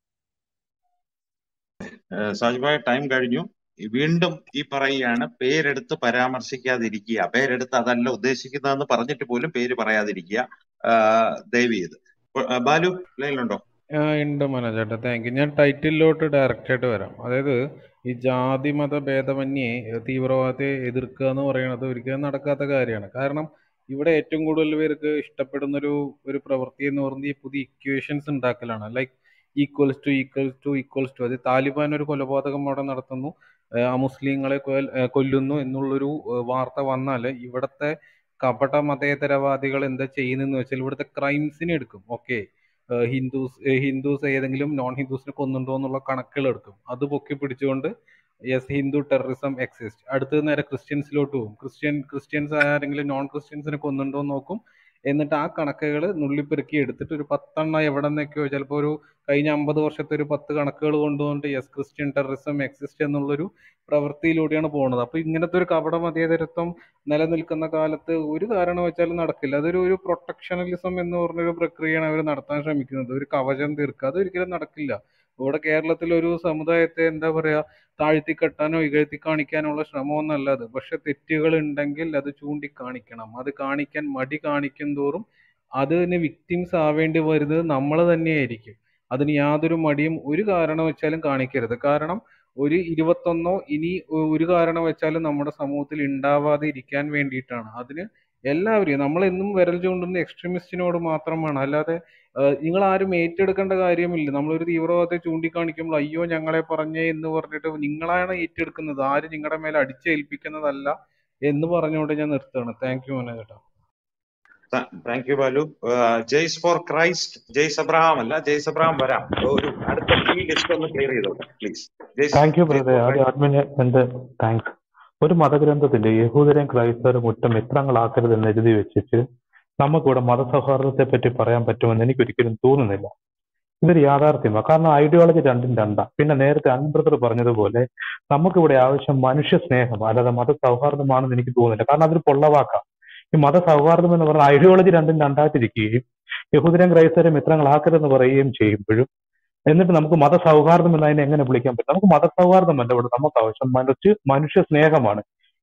സാജുഭായ് ടൈം കഴിഞ്ഞു ഈ വീണ്ടും ഈ പറയുകയാണ് പേരെടുത്ത് പരാമർശിക്കാതിരിക്കുക പേരെടുത്ത് അതല്ല ഉദ്ദേശിക്കുന്നതെന്ന് പറഞ്ഞിട്ട് പോലും പേര് പറയാതിരിക്കുക ആഹ് ദയവ് ചെയ്ത് ഇപ്പൊ, ആ, ബാലു ലൈനിലുണ്ടോ ആ, ഉണ്ട് മനോജേട്ടാ താങ്ക് യു ഞാൻ ടൈറ്റിലോട്ട് ഡയറക്റ്റ് ആയിട്ട് വരാം അതായത് ഈ ജാതി മത ഭേദമന്യേ തീവ്രവാദത്തെ എതിർക്കുക എന്ന് പറയുന്നത് ഒരിക്കലും നടക്കാത്ത കാര്യമാണ് കാരണം ഇവിടെ ഏറ്റവും കൂടുതൽ പേർക്ക് ഇഷ്ടപ്പെടുന്ന ഒരു ഒരു പ്രവൃത്തി എന്ന് പറയുന്നത് ഈ പുതിയ ഇക്വേഷൻസ് ഉണ്ടാക്കലാണ് like equals to equals to equals to അത് താലിബാൻ ഒരു കൊലപാതകം അവിടെ നടത്തുന്നു ഏഹ് ആ മുസ്ലിങ്ങളെ കൊൽ- ഏഹ് കൊല്ലുന്നു എന്നുള്ളൊരു ഏഹ് വാർത്ത വന്നാൽ ഇവിടുത്തെ കപട മതേതരവാദികൾ എന്താ ചെയ്യുന്നതെന്ന് വെച്ചാൽ ഇവിടുത്തെ ക്രൈംസിനെ എടുക്കും ഓക്കെ ഹിന്ദുസ് ഏഹ് ഹിന്ദുസ് ഏതെങ്കിലും നോൺ ഹിന്ദുസിനെ കൊന്നുണ്ടോ എന്നുള്ള കണക്കുകൾ എടുക്കും അത് പൊക്കി പിടിച്ചുകൊണ്ട് യെസ് ഹിന്ദു ടെററിസം എക്സിസ്റ്റ് അടുത്തത് നേരെ ക്രിസ്ത്യൻസിലോട്ട് പോകും ക്രിസ്ത്യൻ ക്രിസ്ത്യൻസ് ആരെങ്കിലും നോൺ ക്രിസ്ത്യൻസിനെ കൊന്നുണ്ടോ എന്ന് നോക്കും എന്നിട്ട് ആ കണക്കുകൾ നുള്ളിപ്പെറുക്കി എടുത്തിട്ട് ഒരു പത്തെണ്ണം എവിടെ നിന്നൊക്കെയോ ചിലപ്പോൾ ഒരു കഴിഞ്ഞ അമ്പത് വർഷത്തെ ഒരു പത്ത് കണക്കുകൾ കൊണ്ടുവന്നിട്ട് യെസ് ക്രിസ്ത്യൻ ടെററിസം എക്സിസ്റ്റ് എന്നുള്ളൊരു പ്രവൃത്തിയിലൂടെയാണ് പോകുന്നത് അപ്പോൾ ഇങ്ങനത്തെ ഒരു കപട മതേതരത്വം നിലനിൽക്കുന്ന കാലത്ത് ഒരു കാരണം വെച്ചാലും നടക്കില്ല അതൊരു ഒരു പ്രൊട്ടക്ഷണലിസം എന്ന് പറഞ്ഞൊരു പ്രക്രിയയാണ് അവർ നടത്താൻ ശ്രമിക്കുന്നത് ഒരു കവചം തീർക്കുക അതൊരിക്കലും നടക്കില്ല ഇവിടെ കേരളത്തിൽ ഒരു സമുദായത്തെ എന്താ പറയാ താഴ്ത്തി കെട്ടാനോ ഇകഴ്ത്തി കാണിക്കാനുള്ള ശ്രമമൊന്നല്ല അത് പക്ഷെ തെറ്റുകൾ ഉണ്ടെങ്കിൽ അത് ചൂണ്ടിക്കാണിക്കണം അത് കാണിക്കാൻ മടി കാണിക്കും തോറും അതിന് വിക്ടിംസ് ആവേണ്ടി വരുന്നത് നമ്മൾ തന്നെയായിരിക്കും അതിന് യാതൊരു മടിയും ഒരു കാരണം വെച്ചാലും കാണിക്കരുത് കാരണം ഒരു ഇരുപത്തൊന്നോ ഇനി ഒ- ഒരു കാരണം വെച്ചാലും നമ്മുടെ സമൂഹത്തിൽ ഉണ്ടാവാതെ ഇരിക്കാൻ വേണ്ടിയിട്ടാണ് അതിന് എല്ലാവരെയും നമ്മൾ എന്നും വിരൽ ചൂണ്ടുന്ന എക്സ്ട്രീമിസ്റ്റിനോട് മാത്രമാണ് അല്ലാതെ നിങ്ങൾ ആരും ഏറ്റെടുക്കേണ്ട കാര്യമില്ല നമ്മളൊരു തീവ്രവാദത്തെ ചൂണ്ടിക്കാണിക്കുമ്പോൾ അയ്യോ ഞങ്ങളെ പറഞ്ഞേ എന്ന് പറഞ്ഞിട്ട് നിങ്ങളാണ് ഏറ്റെടുക്കുന്നത് ആരും നിങ്ങളുടെ മേലെ അടിച്ചേൽപ്പിക്കുന്നതല്ല എന്ന് പറഞ്ഞുകൊണ്ട് ഞാൻ നിർത്തുകയാണ് താങ്ക് യു മനോജേട്ടാ thank you Balu Jaise for Christ Jaise Abraham അല്ല ജെയ്സ് അബ്രഹാം വരാം ഒരു അടുത്ത ഈ ലിസ്റ്റ് ഒന്ന് ക്ലിയർ ചെയ്തോട്ടെ please Jaise thank you Jaise brother for ആദ്യം ക്രൈസ്റ്റ് ആദ്യമേ എന്റെ താങ്ക്സ് ഒരു മതഗ്രന്ഥത്തിന്റെ യഹൂദരെയും ക്രൈസ്തവരും ഒറ്റ മിത്രങ്ങളാക്കരുത് എന്ന് എഴുതി വെച്ചിട്ട് നമുക്കിവിടെ മതസൗഹാർദ്ദത്തെ പറ്റി പറയാൻ പറ്റുമെന്ന് എനിക്ക് ഒരിക്കലും തോന്നുന്നില്ല ഇതൊരു യാഥാർത്ഥ്യമാണ് കാരണം ഐഡിയോളജി രണ്ടും രണ്ടാ പിന്നെ നേരത്തെ അൻബ്രദർ പറഞ്ഞതുപോലെ നമുക്കിവിടെ ആവശ്യം മനുഷ്യ സ്നേഹം അല്ലാതെ മത സൗഹാർദ്ദമാണെന്ന് എനിക്ക് തോന്നുന്നില്ല കാരണം അതൊരു പൊള്ളവാക്കാം ഈ മത സൗഹാർദ്ദം എന്ന് പറഞ്ഞ ഐഡിയോളജി രണ്ടും രണ്ടായിട്ടിരിക്കുകയും യഹൂദരെയും ക്രൈസ്തവരെയും മിത്രങ്ങളാക്കരുതെന്ന് പറയുകയും ചെയ്യുമ്പോഴും എന്നിട്ട് നമുക്ക് മതസൗഹാർദ്ദം എന്ന് അതിനെ എങ്ങനെ വിളിക്കാൻ പറ്റും നമുക്ക് മതസൗഹാർദ്ദമല്ല ഇവിടെ നമുക്ക് ആവശ്യം മനുഷ്യ മനുഷ്യ സ്നേഹമാണ്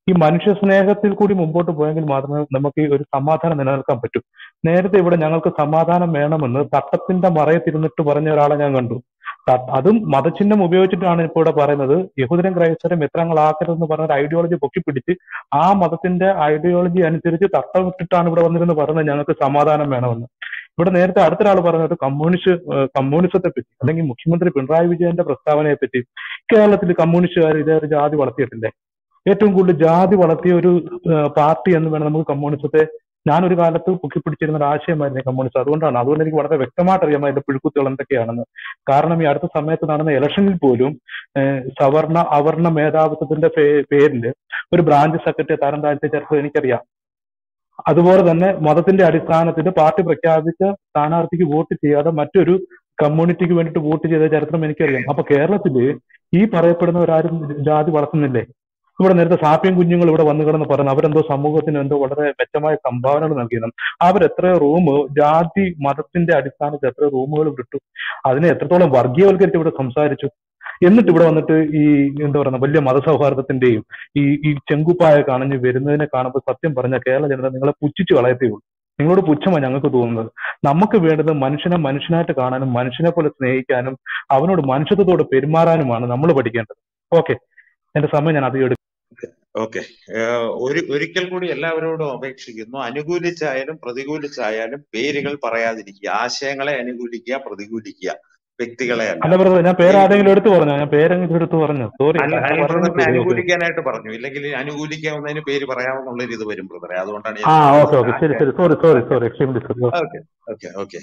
ഈ മനുഷ്യ സ്നേഹത്തിൽ കൂടി മുമ്പോട്ട് പോയെങ്കിൽ മാത്രമേ നമുക്ക് ഈ ഒരു സമാധാനം നിലനിൽക്കാൻ പറ്റൂ നേരത്തെ ഇവിടെ ഞങ്ങൾക്ക് സമാധാനം വേണമെന്ന് തട്ടത്തിന്റെ മറയത്തിരുന്നിട്ട് പറഞ്ഞ ഒരാളെ ഞാൻ കണ്ടു ത- അതും മതചിഹ്നം ഉപയോഗിച്ചിട്ടാണ് ഇപ്പോൾ ഇവിടെ പറയുന്നത് യഹൂദരും ക്രൈസ്തവരും മിത്രങ്ങളാക്കരുതെന്ന് പറഞ്ഞ ഒരു ഐഡിയോളജി പൊക്കിപ്പിടിച്ച് ആ മതത്തിന്റെ ഐഡിയോളജി അനുസരിച്ച് തട്ടമിട്ടിട്ടാണ് ഇവിടെ വന്നിരുന്ന് പറയുന്നത് ഞങ്ങൾക്ക് സമാധാനം വേണമെന്ന് ഇവിടെ നേരത്തെ അടുത്തൊരാൾ പറഞ്ഞത് കമ്മ്യൂണിസ്റ്റ് ഏഹ് കമ്മ്യൂണിസത്തെ പറ്റി അല്ലെങ്കിൽ മുഖ്യമന്ത്രി പിണറായി വിജയന്റെ പ്രസ്താവനയെ പറ്റി കേരളത്തിൽ കമ്മ്യൂണിസ്റ്റുകാർ ഇതേ ഒരു ജാതി വളർത്തിയിട്ടില്ലേ ഏറ്റവും കൂടുതൽ ജാതി വളർത്തിയ ഒരു ഏഹ് പാർട്ടി എന്ന് വേണം നമുക്ക് കമ്മ്യൂണിസത്തെ ഞാനൊരു കാലത്ത് പൊക്കിപ്പിടിച്ചിരുന്ന ഒരു ആശയമായിരുന്നു കമ്മ്യൂണിസം അതുകൊണ്ടാണ് അതുകൊണ്ട് എനിക്ക് വളരെ വ്യക്തമായിട്ട് അറിയാം അതിന്റെ പിഴുക്കുത്തുകൾ എന്തൊക്കെയാണെന്ന് കാരണം ഈ അടുത്ത സമയത്ത് നടന്ന ഇലക്ഷനിൽ പോലും ഏഹ് സവർണ അവർണ മേധാവിത്വത്തിന്റെ പേ- പേരില് ഒരു ബ്രാഞ്ച് സെക്രട്ടറി തരം താഴ്ത്തി ചേർത്തത് എനിക്കറിയാം അതുപോലെ തന്നെ മതത്തിന്റെ അടിസ്ഥാനത്തിൽ പാർട്ടി പ്രഖ്യാപിച്ച സ്ഥാനാർത്ഥിക്ക് വോട്ട് ചെയ്യാതെ മറ്റൊരു കമ്മ്യൂണിറ്റിക്ക് വേണ്ടിയിട്ട് വോട്ട് ചെയ്ത ചരിത്രം എനിക്കറിയാം അപ്പൊ കേരളത്തില് ഈ പറയപ്പെടുന്നവരാരും ജാതി വളർത്തുന്നില്ലേ ഇവിടെ നേരത്തെ സാപ്യം കുഞ്ഞുങ്ങൾ ഇവിടെ വന്നു കിടന്ന് പറഞ്ഞു അവരെന്തോ സമൂഹത്തിന് എന്തോ വളരെ മെച്ചമായ സംഭാവനകൾ നൽകിയെന്നും അവരെത്രയോ റൂം ജാതി മതത്തിന്റെ അടിസ്ഥാനത്തിൽ എത്ര റൂമുകൾ വിട്ടു അതിനെ എത്രത്തോളം വർഗീയവൽക്കരിച്ച് ഇവിടെ സംസാരിച്ചു എന്നിട്ട് ഇവിടെ വന്നിട്ട് ഈ എന്താ പറയുക വലിയ മതസൗഹാർദ്ദത്തിന്റെയും ഈ ഈ ചെങ്കുപ്പായ കാണഞ്ഞ് വരുന്നതിനെ കാണുമ്പോൾ സത്യം പറഞ്ഞ കേരള ജനത നിങ്ങളെ പുച്ഛിച്ചു കളയത്തേ ഉള്ളൂ നിങ്ങളോട് പുച്ഛമാണ് ഞങ്ങൾക്ക് തോന്നുന്നത് നമുക്ക് വേണ്ടത് മനുഷ്യനെ മനുഷ്യനായിട്ട് കാണാനും മനുഷ്യനെ പോലെ സ്നേഹിക്കാനും അവനോട് മനുഷ്യത്വത്തോട് പെരുമാറാനുമാണ് നമ്മൾ പഠിക്കേണ്ടത് ഓക്കെ എന്റെ സമയം ഞാൻ അധികം എടുക്കും ഓക്കെ ഒരു ഒരിക്കൽ കൂടി എല്ലാവരോടും അപേക്ഷിക്കുന്നു അനുകൂലിച്ചായാലും പ്രതികൂലിച്ചായാലും പേരുകൾ പറയാതിരിക്കുക ആശയങ്ങളെ അനുകൂലിക്കുക പ്രതികൂലിക്കുക വ്യക്തികളെ അല്ല അല്ല ബ്രദർ ഞാൻ പേര് ആരെങ്കിലും എടുത്തു പറഞ്ഞോ ഞാൻ പേരെങ്കിലും എടുത്തു പറഞ്ഞു സോറി അനിൽ അങ്ങനെ അനിൽ പറയുന്നത് ബ്രദറിനെ ശരി ഓക്കെ അനുകൂലിക്കാനായിട്ട് പറഞ്ഞു ഇല്ലെങ്കിൽ അനുകൂലിക്കാവുന്നതിന് പേര് പറയാമെന്നുള്ളൊരു ഇത് വരും ബ്രദറെ അതുകൊണ്ടാണ് ആ ഞാൻ ഓക്കെ ഓക്കെ ശരി ശരി sorry sorry sorry extremely sorry okay okay okay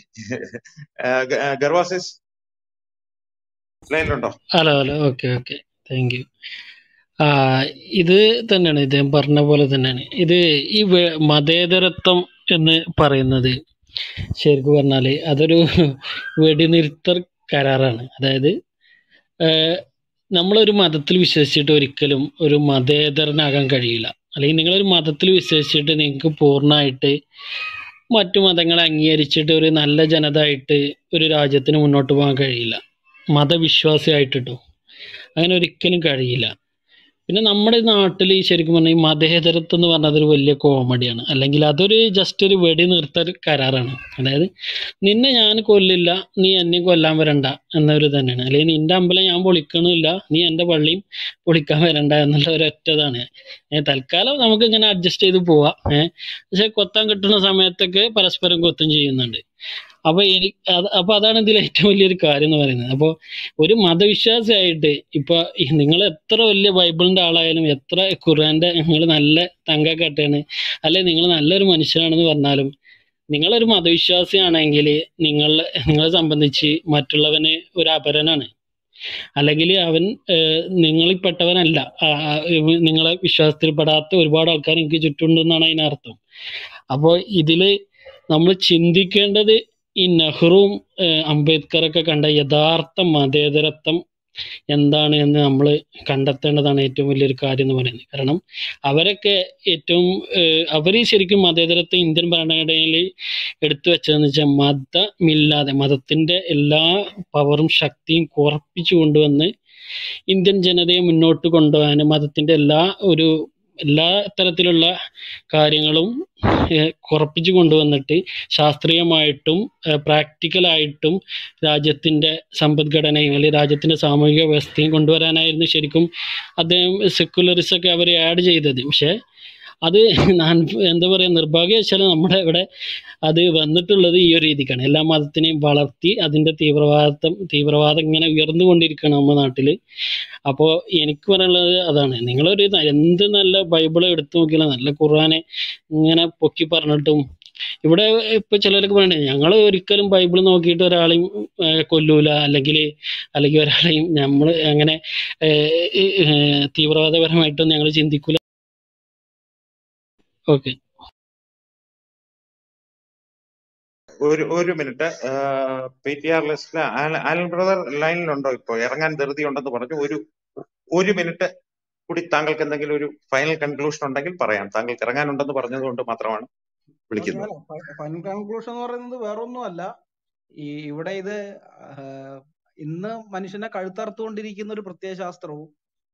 Gervasis ലൈനിലുണ്ടോ hello hello okay okay thank you ആ ഇത് തന്നെയാണ് ഇദ്ദേഹം പറഞ്ഞ പോലെ തന്നെയാണ് ഇത് ഈ വെ- മതേതരത്വം എന്ന് പറയുന്നത് ശരിക്കും പറഞ്ഞാൽ അതൊരു വെടിനിർത്തൽ കരാറാണ് അതായത് ഏഹ്, നമ്മളൊരു മതത്തിൽ വിശ്വസിച്ചിട്ട് ഒരിക്കലും ഒരു മതേതരനാകാൻ കഴിയില്ല അല്ലെങ്കിൽ നിങ്ങളൊരു മതത്തിൽ വിശ്വസിച്ചിട്ട് നിങ്ങൾക്ക് പൂർണ്ണമായിട്ട് മറ്റു മതങ്ങളെ അംഗീകരിച്ചിട്ട് ഒരു നല്ല ജനത ആയിട്ട് ഒരു രാജ്യത്തിന് മുന്നോട്ട് പോകാൻ കഴിയില്ല മതവിശ്വാസിയായിട്ടോ അങ്ങനെ ഒരിക്കലും കഴിയില്ല പിന്നെ നമ്മുടെ നാട്ടിൽ ഈ ശരിക്കും പറഞ്ഞാൽ ഈ മതേതരത്വം എന്ന് പറഞ്ഞത് ഒരു വലിയ കോമഡിയാണ് അല്ലെങ്കിൽ അതൊരു ജസ്റ്റ് ഒരു വെടി നിർത്തൽ കരാറാണ് അതായത് നിന്നെ ഞാൻ കൊല്ലില്ല നീ എന്നെ കൊല്ലാൻ വരണ്ട എന്നൊരു തന്നെയാണ് അല്ലെങ്കിൽ നിന്റെ അമ്പലം ഞാൻ പൊളിക്കണില്ല നീ എൻ്റെ പള്ളിയും പൊളിക്കാൻ വരണ്ട എന്നുള്ള ഒരൊറ്റതാണ് ഏ, തൽക്കാലം നമുക്ക് ഇങ്ങനെ അഡ്ജസ്റ്റ് ചെയ്ത് പോവാം ഏഹ് പക്ഷെ കൊത്താൻ കിട്ടുന്ന സമയത്തൊക്കെ പരസ്പരം കൊത്തും ചെയ്യുന്നുണ്ട് അപ്പൊ എനിക്ക് അത് അപ്പൊ അതാണ് ഇതിൽ ഏറ്റവും വലിയൊരു കാര്യം എന്ന് പറയുന്നത് അപ്പൊ ഒരു മതവിശ്വാസിയായിട്ട് ഇപ്പൊ നിങ്ങൾ എത്ര വലിയ ബൈബിളിന്റെ ആളായാലും എത്ര ഖുർആന്റെ നിങ്ങൾ നല്ല തങ്കക്കട്ടയാണ് അല്ലെ നിങ്ങൾ നല്ലൊരു മനുഷ്യനാണെന്ന് പറഞ്ഞാലും നിങ്ങളൊരു മതവിശ്വാസിയാണെങ്കിൽ നിങ്ങൾ നിങ്ങളെ സംബന്ധിച്ച് മറ്റുള്ളവന് ഒരു അപരനാണ് അല്ലെങ്കിൽ അവൻ ഏഹ്, നിങ്ങളിൽപ്പെട്ടവനല്ല ആ, ആ, ഇവ- നിങ്ങളെ വിശ്വാസത്തിൽപ്പെടാത്ത ഒരുപാട് ആൾക്കാർ എനിക്ക് ചുറ്റുമുണ്ടെന്നാണ് അതിനർത്ഥം അപ്പോൾ ഇതില് നമ്മൾ ചിന്തിക്കേണ്ടത് ഈ നെഹ്റുവും ഏഹ്, അംബേദ്കറൊക്കെ കണ്ട യഥാർത്ഥ മതേതരത്വം എന്താണ് എന്ന് നമ്മൾ കണ്ടെത്തേണ്ടതാണ് ഏറ്റവും വലിയൊരു കാര്യം എന്ന് പറയുന്നത് കാരണം അവരൊക്കെ ഏറ്റവും അവർ ശരിക്കും മതേതരത്വം ഇന്ത്യൻ ഭരണഘടനയിൽ എടുത്തു വെച്ചതെന്ന് വെച്ചാൽ മതമില്ലാതെ മതത്തിന്റെ എല്ലാ പവറും ശക്തിയും കുറപ്പിച്ചു കൊണ്ടുവന്ന് ഇന്ത്യൻ ജനതയെ മുന്നോട്ട് കൊണ്ടുപോകാൻ മതത്തിന്റെ എല്ലാ ഒരു എല്ലാ തരത്തിലുള്ള കാര്യങ്ങളും ഏഹ്, കുറപ്പിച്ചു കൊണ്ടുവന്നിട്ട് ശാസ്ത്രീയമായിട്ടും പ്രാക്ടിക്കലായിട്ടും രാജ്യത്തിന്റെ സമ്പദ്ഘടനയും അല്ലെങ്കിൽ രാജ്യത്തിന്റെ സാമൂഹിക വ്യവസ്ഥയും കൊണ്ടുവരാനായിരുന്നു ശരിക്കും അദ്ദേഹം സെക്യുലറിസം ഒക്കെ അവർ ആഡ് ചെയ്തത് പക്ഷെ അത് ഞാൻ എന്താ പറയുക നിർഭാഗ്യവശാൽ നമ്മുടെ ഇവിടെ അത് വന്നിട്ടുള്ളത് ഈ ഒരു രീതിക്കാണ് എല്ലാ മതത്തിനെയും വളർത്തി അതിന്റെ തീവ്രവാദം തീവ്രവാദം ഇങ്ങനെ ഉയർന്നുകൊണ്ടിരിക്കുകയാണ് നമ്മുടെ നാട്ടിൽ അപ്പോൾ എനിക്ക് പറയാനുള്ളത് അതാണ് നിങ്ങളൊരു ന- എന്ത് നല്ല ബൈബിൾ എടുത്തു നോക്കിയാലും നല്ല ഖുർആനെ ഇങ്ങനെ പൊക്കി പറഞ്ഞിട്ടും ഇവിടെ ഇപ്പൊ ചിലരൊക്കെ പറയണേ ഞങ്ങൾ ഒരിക്കലും ബൈബിൾ നോക്കിയിട്ട് ഒരാളെയും ഏഹ്, കൊല്ലൂല അല്ലെങ്കിൽ അല്ലെങ്കിൽ ഒരാളെയും നമ്മൾ അങ്ങനെ ഏഹ്, ഏഹ്, തീവ്രവാദപരമായിട്ടൊന്നും ഞങ്ങൾ ചിന്തിക്കൂല ഓക്കെ ഒരു ഒരു മിനിറ്റ് പി ടി ആർ ലിസ്റ്റിൽ ആലൻ ബ്രദർ ലൈനിലുണ്ടോ ഇപ്പോ ഇറങ്ങാൻ ധൃതി ഉണ്ടെന്ന് പറഞ്ഞു ഒരു ഒരു മിനിറ്റ് കൂടി താങ്കൾക്ക് എന്തെങ്കിലും ഒരു ഫൈനൽ കൺക്ലൂഷൻ ഉണ്ടെങ്കിൽ പറയാം താങ്കൾക്ക് ഇറങ്ങാനുണ്ടെന്ന് പറഞ്ഞതുകൊണ്ട് മാത്രമാണ് വിളിക്കുന്നത് ഫൈനൽ കൺക്ലൂഷൻ എന്ന് പറയുന്നത് വേറൊന്നുമല്ല ഈ ഇവിടെ ഇത് ആഹ്, ഇന്ന് മനുഷ്യനെ കഴുത്തറുത്തുകൊണ്ടിരിക്കുന്ന ഒരു പ്രത്യയശാസ്ത്രവും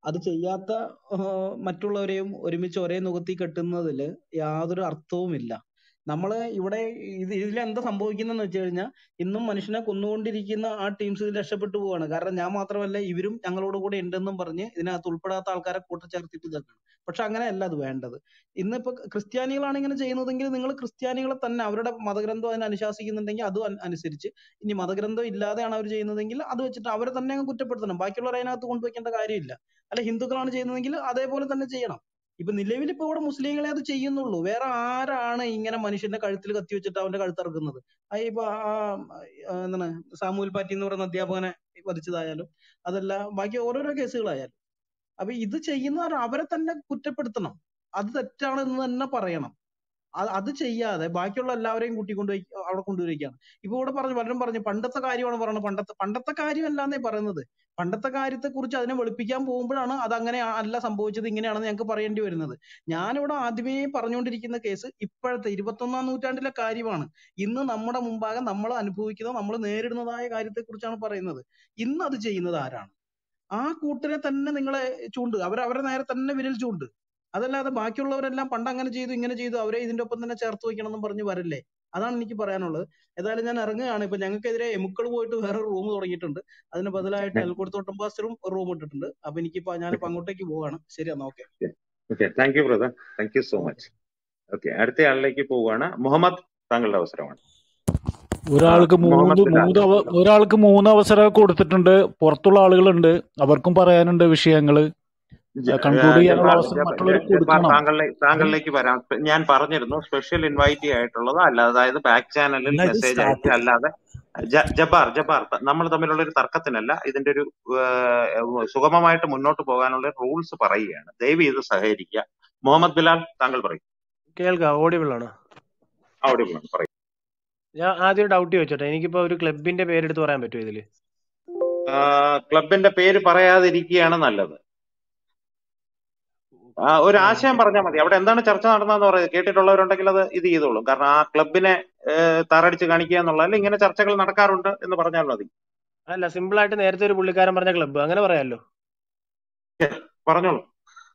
അത് ചെയ്യാത്ത ആഹ് മറ്റുള്ളവരെയും ഒരുമിച്ച് ഒരേ നുകത്തി കെട്ടുന്നതിൽ യാതൊരു അർത്ഥവുമില്ല നമ്മള് ഇവിടെ ഇത് ഇതിൽ എന്താ സംഭവിക്കുന്നതെന്ന് വെച്ച് കഴിഞ്ഞാൽ ഇന്നും മനുഷ്യനെ കൊന്നുകൊണ്ടിരിക്കുന്ന ആ ടീംസ് ഇതിൽ രക്ഷപ്പെട്ടു പോവാണ് കാരണം ഞാൻ മാത്രമല്ല ഇവരും ഞങ്ങളോട് കൂടെ ഉണ്ടെന്നും പറഞ്ഞ് ഇതിനകത്ത് ഉൾപ്പെടാത്ത ആൾക്കാരെ കൂട്ടച്ചേർത്തിട്ട് ഇതാക്കണം പക്ഷെ അങ്ങനെയല്ല അത് വേണ്ടത് ഇന്നിപ്പോ ക്രിസ്ത്യാനികളാണ് ഇങ്ങനെ ചെയ്യുന്നതെങ്കിൽ നിങ്ങൾ ക്രിസ്ത്യാനികളെ തന്നെ അവരുടെ മതഗ്രന്ഥം അതിനെ അനുശാസിക്കുന്നുണ്ടെങ്കിൽ അതും അൻ- അനുസരിച്ച് ഇനി മതഗ്രന്ഥം ഇല്ലാതെയാണ് അവർ ചെയ്യുന്നതെങ്കിൽ അത് വെച്ചിട്ട് അവരെ തന്നെ അങ്ങ് കുറ്റപ്പെടുത്തണം ബാക്കിയുള്ളവരെ അതിനകത്ത് കൊണ്ടുവയ്ക്കേണ്ട കാര്യമില്ല അല്ല ഹിന്ദുക്കളാണ് ചെയ്യുന്നതെങ്കിൽ അതേപോലെ തന്നെ ചെയ്യണം ഇപ്പൊ നിലവിൽ ഇപ്പൊ ഇവിടെ മുസ്ലിങ്ങളെ അത് ചെയ്യുന്നുള്ളൂ വേറെ ആരാണ് ഇങ്ങനെ മനുഷ്യന്റെ കഴുത്തിൽ കത്തി വെച്ചിട്ട് അവന്റെ കഴുത്തറക്കുന്നത് ആ ഇപ്പൊ ആ ആ, എന്താണ് സാമൂൽ പാറ്റി എന്ന് പറയുന്ന അധ്യാപകനെ വധിച്ചതായാലും അതല്ല ബാക്കി ഓരോരോ കേസുകളായാലും അപ്പൊ ഇത് ചെയ്യുന്നവർ അവരെ തന്നെ കുറ്റപ്പെടുത്തണം അത് തെറ്റാണെന്ന് തന്നെ പറയണം അത് അത് ചെയ്യാതെ ബാക്കിയുള്ള എല്ലാവരെയും കൂട്ടിക്കൊണ്ടുപോയി അവിടെ കൊണ്ടുവരികയാണ് ഇപ്പൊ ഇവിടെ പറഞ്ഞു പലരും പറഞ്ഞു പണ്ടത്തെ കാര്യമാണ് പറയുന്നത് പണ്ടത്തെ പണ്ടത്തെ കാര്യമല്ലാന്നേ പറയുന്നത് പണ്ടത്തെ കാര്യത്തെ കുറിച്ച് അതിനെ വെളുപ്പിക്കാൻ പോകുമ്പോഴാണ് അത് അങ്ങനെ അല്ല സംഭവിച്ചത് ഇങ്ങനെയാണെന്ന് ഞങ്ങൾക്ക് പറയേണ്ടി വരുന്നത് ഞാനിവിടെ ആദ്യമേ പറഞ്ഞുകൊണ്ടിരിക്കുന്ന കേസ് ഇപ്പോഴത്തെ ഇരുപത്തൊന്നാം നൂറ്റാണ്ടിലെ കാര്യമാണ് ഇന്ന് നമ്മുടെ മുമ്പാകെ നമ്മൾ അനുഭവിക്കുന്ന നമ്മൾ നേരിടുന്നതായ കാര്യത്തെ കുറിച്ചാണ് പറയുന്നത് ഇന്ന് അത് ചെയ്യുന്നത് ആരാണ് ആ കൂട്ടരെ തന്നെ നിങ്ങളെ ചൂണ്ട് അവർ അവരെ നേരെ തന്നെ വിരൽ ചൂണ്ട് അതല്ലാതെ ബാക്കിയുള്ളവരെല്ലാം പണ്ട് അങ്ങനെ ചെയ്തു ഇങ്ങനെ ചെയ്തു അവരെ ഇതിന്റെ ഒപ്പം തന്നെ ചേർത്ത് വെക്കണം എന്ന് പറഞ്ഞ് വരല്ലേ അതാണ് എനിക്ക് പറയാനുള്ളത് ഏതായാലും ഞാൻ ഇറങ്ങുകയാണ് ഇപ്പൊ ഞങ്ങൾക്കെതിരെ എമുക്കൾ പോയിട്ട് വേറെ റൂം തുടങ്ങിയിട്ടുണ്ട് അതിന് ബദലായിട്ട് അയൽക്കൂടത്തോട്ടം പാസ്റ്ററും റൂം ഇട്ടിട്ടുണ്ട് അപ്പൊ എനിക്കിപ്പോ ഞാനിപ്പോ അങ്ങോട്ടേക്ക് പോവാണ് ശരി എന്നാ okay okay thank you brother thank you so much okay അടുത്ത ആളിലേക്ക് പോവുകയാണ് മുഹമ്മദ് താങ്കളുടെ അവസരമാണ് ആ, ഒരാൾക്ക് മൂന്ന് മുഹമ്മദ് ബിലാൽ മൂന്ന് അവ ഒരാൾക്ക് മൂന്ന് അവസരം കൊടുത്തിട്ടുണ്ട് പുറത്തുള്ള ആളുകളുണ്ട് അവർക്കും പറയാനുണ്ട് വിഷയങ്ങള് ജ- കൺക്ലൂഡ് ഏഹ് ചെയ്യാനുള്ള ജബ്ബാർ അവസരം ജബ്ബാർ മറ്റുള്ളവർക്ക് ജ- ജബ്ബാർ കൊടുക്കണം താങ്കളിലെ ഉം. താങ്കളിലേക്ക് വരാം ഞാൻ പറഞ്ഞിരുന്നു സ്പെഷ്യൽ ഇൻവൈറ്റി ആയിട്ടുള്ളത് അല്ല അതായത് ബാക്ക് ചാനലിൽ എന്നാ ഇത് മെസ്സേജ് സ്റ്റാർട്ട് അയച്ച് അല്ലാതെ ജ- ജബ്ബാർ ജബ്ബാർ നമ്മൾ തമ്മിലുള്ള ഒരു തർക്കത്തിനല്ല ഇതിന്റെ ഒരു ഏഹ്, സുഗമമായിട്ട് മുന്നോട്ട് പോകാനുള്ള റൂൾസ് പറയുകയാണ് ദയവ് ചെയ്ത് സഹകരിക്കുക മുഹമ്മദ് ബിലാൽ താങ്കൾ പറയും കേൾക്കാം ഓഡിബിൾ ആണ് അവിടെ പറയും ഞാൻ ആദ്യം ഡൗട്ട് ചോദിച്ചോട്ടെ എനിക്കിപ്പോ ഒരു ക്ലബിന്റെ പേരെടുത്ത് പറയാൻ പറ്റുമോ ഇതില് ക്ലബിന്റെ പേര് പറയാതിരിക്കുകയാണ് നല്ലത് ആ, ഒരു ആ ആശയം പറഞ്ഞാൽ മതി അവിടെ എന്താണ് ചർച്ച നടന്നതെന്ന് പറയുന്നത് കേട്ടിട്ടുള്ളവരുണ്ടെങ്കിൽ അത് ഇത് ചെയ്തോളും കാരണം ആ ക്ലബിനെ ഏഹ്, താറടിച്ച് കാണിക്കുക എന്നുള്ളതല്ല ഇങ്ങനെ ചർച്ചകൾ നടക്കാറുണ്ട് എന്ന് പറഞ്ഞാൽ മതി അല്ല സിമ്പിൾ ആയിട്ട് നേരത്തെ ഒരു പുള്ളിക്കാരൻ പറഞ്ഞ ക്ലബ്ബ് അങ്ങനെ പറയാമല്ലോ പറഞ്ഞോളൂ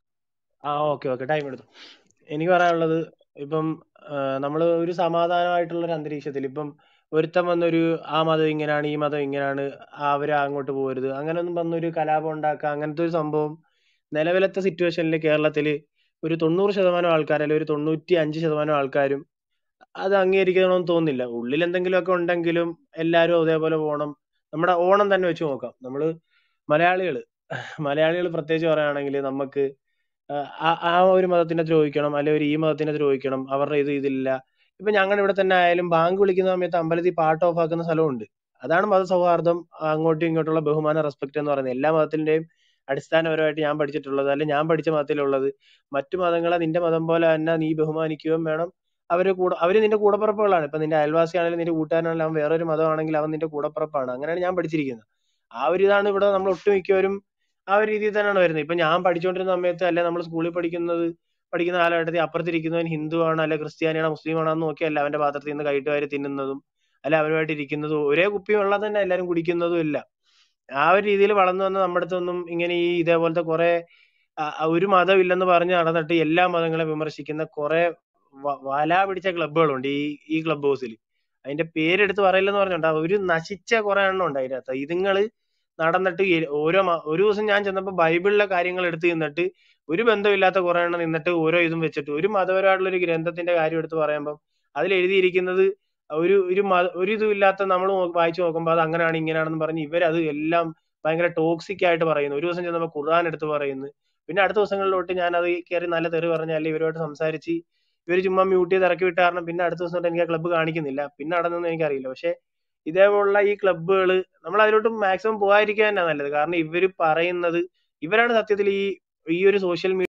ആ ഓക്കെ ഓക്കെ ടൈം എടുത്തു എനിക്ക് പറയാനുള്ളത് ഇപ്പം നമ്മൾ ഒരു സമാധാനമായിട്ടുള്ള ഒരു അന്തരീക്ഷത്തിൽ ഇപ്പം ഒരുത്തൻ വന്നൊരു ആ മതം ഇങ്ങനെയാണ് ഈ മതം ഇങ്ങനെയാണ് അവര് അങ്ങോട്ട് പോകരുത് അങ്ങനെ ഒന്നും വന്നൊരു കലാപം ഉണ്ടാക്കുക അങ്ങനത്തെ ഒരു സംഭവം നിലവിലത്തെ സിറ്റുവേഷനിൽ കേരളത്തിൽ ഒരു തൊണ്ണൂറ് ശതമാനം ആൾക്കാർ അല്ലെങ്കിൽ ഒരു തൊണ്ണൂറ്റി അഞ്ച് ശതമാനം ആൾക്കാരും അത് അംഗീകരിക്കണമെന്ന് തോന്നുന്നില്ല ഉള്ളിൽ എന്തെങ്കിലുമൊക്കെ ഉണ്ടെങ്കിലും എല്ലാവരും അതേപോലെ പോകണം നമ്മുടെ ഓണം തന്നെ വെച്ച് നോക്കാം നമ്മൾ മലയാളികൾ മലയാളികൾ പ്രത്യേകിച്ച് പറയുകയാണെങ്കിൽ നമുക്ക് ആഹ് ആ ആ ഒരു മതത്തിനെ ദ്രോഹിക്കണം അല്ലെങ്കിൽ ഒരു ഈ മതത്തിനെ ദ്രോഹിക്കണം അവരുടെ ഇത് ഇതില്ല ഇപ്പൊ ഞങ്ങളുടെ ഇവിടെ തന്നെ ആയാലും ബാങ്ക് വിളിക്കുന്ന സമയത്ത് അമ്പലത്തിൽ പാട്ട് ഓഫ് ആക്കുന്ന സ്ഥലമുണ്ട് അതാണ് മതസൗഹാർദ്ദം അങ്ങോട്ടും ഇങ്ങോട്ടുള്ള ബഹുമാന റെസ്പെക്ട് എന്ന് പറയുന്നത് എല്ലാ മതത്തിന്റെയും അടിസ്ഥാനപരമായിട്ട് ഞാൻ പഠിച്ചിട്ടുള്ളത് അല്ലെങ്കിൽ ഞാൻ പഠിച്ച മതത്തിലുള്ളത് മറ്റു മതങ്ങളെ നിന്റെ മതം പോലെ തന്നെ നീ ബഹുമാനിക്കുകയും വേണം അവര് കൂടെ അവര് നിന്റെ കൂടപ്പിറപ്പുകളാണ് ഇപ്പൊ നിന്റെ അയൽവാസിയാണെങ്കിലും നിന്റെ കൂട്ടുകാരനാണെങ്കിലും അവൻ വേറൊരു മതമാണെങ്കിൽ അവൻ നിന്റെ കൂടപ്പിറപ്പാണ് അങ്ങനെയാണ് ഞാൻ പഠിച്ചിരിക്കുന്നത് ആ ഒരു ഇതാണ് ഇവിടെ നമ്മൾ ഒട്ടുമിക്കവരും ആ ഒരു രീതിയിൽ തന്നെയാണ് വരുന്നത് ഇപ്പൊ ഞാൻ പഠിച്ചുകൊണ്ടിരുന്ന സമയത്ത് അല്ലെ നമ്മൾ സ്കൂളിൽ പഠിക്കുന്നത് പഠിക്കുന്ന കാലഘട്ടത്തിൽ അപ്പുറത്തിരിക്കുന്നവൻ ഹിന്ദു ആണ് അല്ലെ ക്രിസ്ത്യാനിയാണോ മുസ്ലിം ആണോ എന്ന് നോക്കിയല്ല അവന്റെ പാത്രത്തിൽ നിന്ന് കൈയിട്ട് വാരി തിന്നുന്നതും അല്ലെ അവരുമായിട്ട് ഇരിക്കുന്നതും ഒരേ കുപ്പി വെള്ളം തന്നെ എല്ലാവരും കുടിക്കുന്നതും ഇല്ല ആ ഒരു രീതിയിൽ വളർന്നു വന്ന നമ്മുടെ അടുത്തൊന്നും ഇങ്ങനെ ഈ ഇതേപോലത്തെ കുറെ ആ, ആ, ഒരു മതം ഇല്ലെന്ന് പറഞ്ഞ് നടന്നിട്ട് എല്ലാ മതങ്ങളെ വിമർശിക്കുന്ന കുറെ വ- വല പിടിച്ച ക്ലബ്ബുകളുണ്ട് ഈ ഈ ക്ലബ് ഹൗസിൽ അതിന്റെ പേരെടുത്ത് പറയില്ലെന്ന് പറഞ്ഞോണ്ട് ഒരു നശിച്ച കുറെ എണ്ണം ഉണ്ട് അതിനകത്ത് ഇതുങ്ങള് നടന്നിട്ട് ഈ- ഓരോ മ- ഒരു ദിവസം ഞാൻ ചെന്നപ്പോ ബൈബിളിലെ കാര്യങ്ങൾ എടുത്ത് നിന്നിട്ട് ഒരു ബന്ധമില്ലാത്ത കുറെ എണ്ണം നിന്നിട്ട് ഓരോ ഇതും വെച്ചിട്ട് ഒരു മതപരമായിട്ടുള്ള ഒരു ഗ്രന്ഥത്തിന്റെ കാര്യം എടുത്ത് പറയുമ്പോൾ അതിൽ എഴുതിയിരിക്കുന്നത് ഒരു ഒരു മത ഒരു ഇതും ഇല്ലാത്ത നമ്മൾ വായിച്ചു നോക്കുമ്പോൾ അത് അങ്ങനെയാണ് ഇങ്ങനെയാണെന്ന് പറഞ്ഞ് ഇവരത് എല്ലാം ഭയങ്കര ടോക്സിക് ആയിട്ട് പറയുന്നു ഒരു ദിവസം ചെന്നപ്പോൾ ഖുർആൻ എടുത്ത് പറയുന്നു പിന്നെ അടുത്ത ദിവസങ്ങളിലോട്ട് ഞാൻ അത് കയറി നല്ല തെറി പറഞ്ഞ അല്ലെങ്കിൽ ഇവരുമായിട്ട് സംസാരിച്ച് ഇവർ ചുമ്മാ മ്യൂട്ട് ചെയ്ത് ഇറക്കി വിട്ട കാരണം പിന്നെ അടുത്ത ദിവസം തൊട്ട് എനിക്ക് ആ ക്ലബ്ബ് കാണിക്കുന്നില്ല പിന്നെ നടന്നൊന്നും എനിക്കറിയില്ല പക്ഷെ ഇതേപോലുള്ള ഈ ക്ലബ്ബുകൾ നമ്മൾ അതിലോട്ട് മാക്സിമം പോകാതിരിക്കുക തന്നെ നല്ലത് കാരണം ഇവര് പറയുന്നത് ഇവരാണ് സത്യത്തിൽ ഈ ഈ ഒരു സോഷ്യൽ മീഡിയ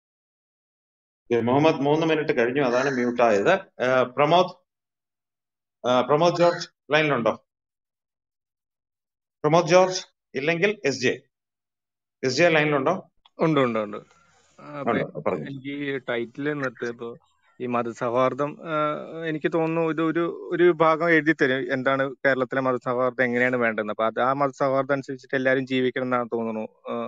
ഓക്കേ, മുഹമ്മദ് മൂന്ന് മിനിറ്റ് കഴിഞ്ഞു അതാണ് മ്യൂട്ട് ആയത് ഏഹ്, പ്രമോദ് ഏഹ്, പ്രമോദ് ജോർജ് ലൈനിലുണ്ടോ പ്രമോദ് ജോർജ് ഇല്ലെങ്കിൽ എസ് ജെ എസ് ജെ ലൈനിലുണ്ടോ ഉണ്ട് ഉണ്ട് ഉണ്ട് ആ, അപ്പൊ ഉണ്ടോ പറഞ്ഞു എനിക്ക് ഈ ടൈറ്റിൽ നിന്നിട്ട് ഇപ്പൊ ഈ മതസൗഹാർദ്ദം ആ, എനിക്ക് തോന്നുന്നു ഇത് ഒരു ഒരു വിഭാഗം എഴുതി തരും എന്താണ് കേരളത്തിലെ മതസൗഹാർദ്ദം എങ്ങനെയാണ് വേണ്ടതെന്ന് അപ്പൊ അത് ആ മതസൗഹാർദ്ദം അനുസരിച്ചിട്ട് എല്ലാവരും ജീവിക്കണം എന്നാണ് തോന്നുന്നു ആ,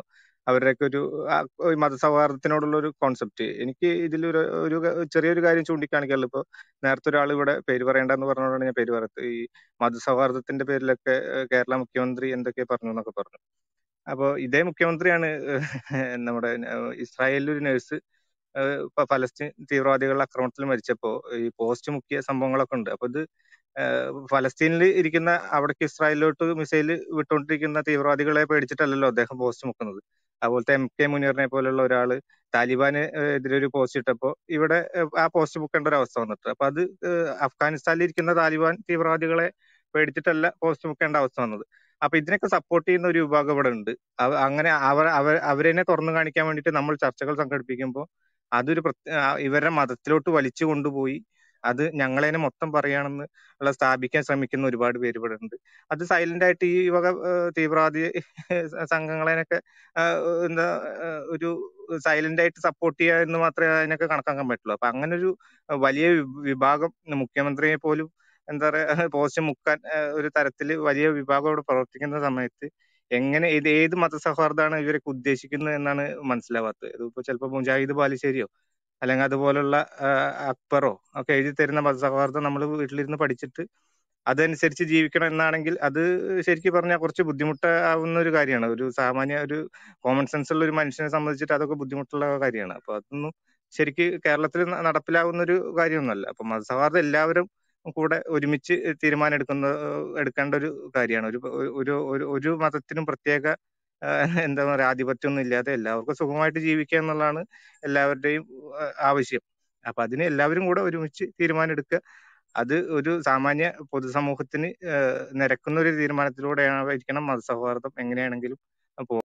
അവരുടെയൊക്കെ ഒരു ആ, ഒരു മതസൗഹാർദ്ദത്തിനോടുള്ള ഒരു കോൺസെപ്റ്റ് എനിക്ക് ഇതിലൊരു ഒരു ക- ചെറിയൊരു കാര്യം ചൂണ്ടിക്കാണിക്കാനുള്ളൂ ഇപ്പൊ നേരത്തെ ഒരാൾ ഇവിടെ പേര് പറയേണ്ടെന്ന് പറഞ്ഞുകൊണ്ടാണ് ഞാൻ പേര് പറയുന്നത് ഈ മതസൗഹാർദ്ദത്തിന്റെ പേരിലൊക്കെ ഏഹ്, കേരള മുഖ്യമന്ത്രി എന്തൊക്കെ പറഞ്ഞു എന്നൊക്കെ പറഞ്ഞു അപ്പൊ ഇതേ മുഖ്യമന്ത്രിയാണ് ഏഹ്, നമ്മുടെ ഏഹ്, ഇസ്രായേലിൽ ഒരു നഴ്സ് ഇപ്പൊ ഫലസ്തീൻ തീവ്രവാദികളുടെ ആക്രമണത്തിൽ മരിച്ചപ്പോ ഈ പോസ്റ്റ് മുക്കിയ സംഭവങ്ങളൊക്കെ ഉണ്ട് അപ്പൊ ഇത് ഏഹ്, ഫലസ്തീനിൽ ഇരിക്കുന്ന അവിടേക്ക് ഇസ്രായേലിലോട്ട് മിസൈൽ വിട്ടുകൊണ്ടിരിക്കുന്ന തീവ്രവാദികളെ പേടിച്ചിട്ടല്ലല്ലോ അദ്ദേഹം പോസ്റ്റ് മുക്കുന്നത് അതുപോലത്തെ എം കെ മുനീറിനെ പോലുള്ള ഒരാള് താലിബാന് ഏഹ്, എതിരെ ഒരു പോസ്റ്റ് ഇട്ടപ്പോ ഇവിടെ ഏഹ്, ആ പോസ്റ്റ് മുക്കേണ്ട ഒരു അവസ്ഥ വന്നിട്ട് അപ്പൊ അത് ഏഹ്, അഫ്ഗാനിസ്ഥാനിൽ ഇരിക്കുന്ന താലിബാൻ തീവ്രവാദികളെ പേടിച്ചിട്ടല്ല പോസ്റ്റ് മുക്കേണ്ട അവസ്ഥ വന്നത് അപ്പൊ ഇതിനൊക്കെ സപ്പോർട്ട് ചെയ്യുന്ന ഒരു വിഭാഗം ഇവിടെ ഉണ്ട് അവ- അങ്ങനെ അവർ അവർ അവരെന്നെ തുറന്നു കാണിക്കാൻ വേണ്ടിയിട്ട് നമ്മൾ ചർച്ചകൾ സംഘടിപ്പിക്കുമ്പോൾ അതൊരു പ്രത്യ- ആ, ഇവരുടെ മതത്തിലോട്ട് വലിച്ചു കൊണ്ടുപോയി അത് ഞങ്ങളതിനെ മൊത്തം പറയുകയാണെന്ന് ഉള്ള സ്ഥാപിക്കാൻ ശ്രമിക്കുന്ന ഒരുപാട് പേര് ഇവിടെ ഉണ്ട് അത് സൈലന്റ് ആയിട്ട് ഈ വക ഏഹ്, തീവ്രവാദി സംഘങ്ങളെയൊക്കെ ഏഹ്, എന്താ ഏഹ്, ഒരു സൈലന്റ് ആയിട്ട് സപ്പോർട്ട് ചെയ്യുക എന്ന് മാത്രമേ അതിനൊക്കെ കണക്കാക്കാൻ പറ്റുള്ളൂ അപ്പൊ അങ്ങനെ ഒരു വലിയ വി- വിഭാഗം മുഖ്യമന്ത്രിയെ പോലും എന്താ പറയാ പോസ്റ്റ് മുക്കാൻ ഏഹ്, ഒരു തരത്തിൽ വലിയ വിഭാഗം ഇവിടെ പ്രവർത്തിക്കുന്ന സമയത്ത് എങ്ങനെ ഇത് ഏത് മതസൗഹാർദ്ദമാണ് ഇവരൊക്കെ ഉദ്ദേശിക്കുന്നത് എന്നാണ് മനസ്സിലാവാത്തത് ഇതിപ്പോ ചിലപ്പോ മുജാഹിദ് ബാലുശ്ശേരിയോ അല്ലെങ്കിൽ അതുപോലുള്ള ആഹ്, അക്ബറോ ഒക്കെ എഴുതി തരുന്ന മതസൗഹാർദ്ദം നമ്മൾ വീട്ടിലിരുന്ന് പഠിച്ചിട്ട് അതനുസരിച്ച് ജീവിക്കണം എന്നാണെങ്കിൽ അത് ശരിക്കും പറഞ്ഞാൽ കുറച്ച് ബുദ്ധിമുട്ടാവുന്ന ഒരു കാര്യമാണ് ഒരു സാമാന്യ ഒരു കോമൺ സെൻസ് ഉള്ള ഒരു മനുഷ്യനെ സംബന്ധിച്ചിട്ട് അതൊക്കെ ബുദ്ധിമുട്ടുള്ള കാര്യമാണ് അപ്പൊ അതൊന്നും ശരിക്ക് കേരളത്തിൽ ന- നടപ്പിലാവുന്ന ഒരു കാര്യമൊന്നുമല്ല അപ്പൊ മതസൗഹാർദ്ദം എല്ലാവരും കൂടെ ഒരുമിച്ച് തീരുമാനം എടുക്കുന്ന എടുക്കേണ്ട ഒരു കാര്യമാണ് ഒരു ഒരു ഒരു ഒരു മതത്തിനും പ്രത്യേക ആഹ് എന്താ പറയാ ആധിപത്യമൊന്നും ഇല്ലാതെ എല്ലാവർക്കും സുഖമായിട്ട് ജീവിക്കുക എന്നുള്ളതാണ് എല്ലാവരുടെയും ആഹ് ആവശ്യം അപ്പൊ അതിന് എല്ലാവരും കൂടെ ഒരുമിച്ച് തീരുമാനം എടുക്കുക അത് ഒരു സാമാന്യ പൊതുസമൂഹത്തിന് ഏഹ് നിരക്കുന്ന ഒരു തീരുമാനത്തിലൂടെ ആയിരിക്കണം മതസൗഹാർദ്ദം എങ്ങനെയാണെങ്കിലും പോ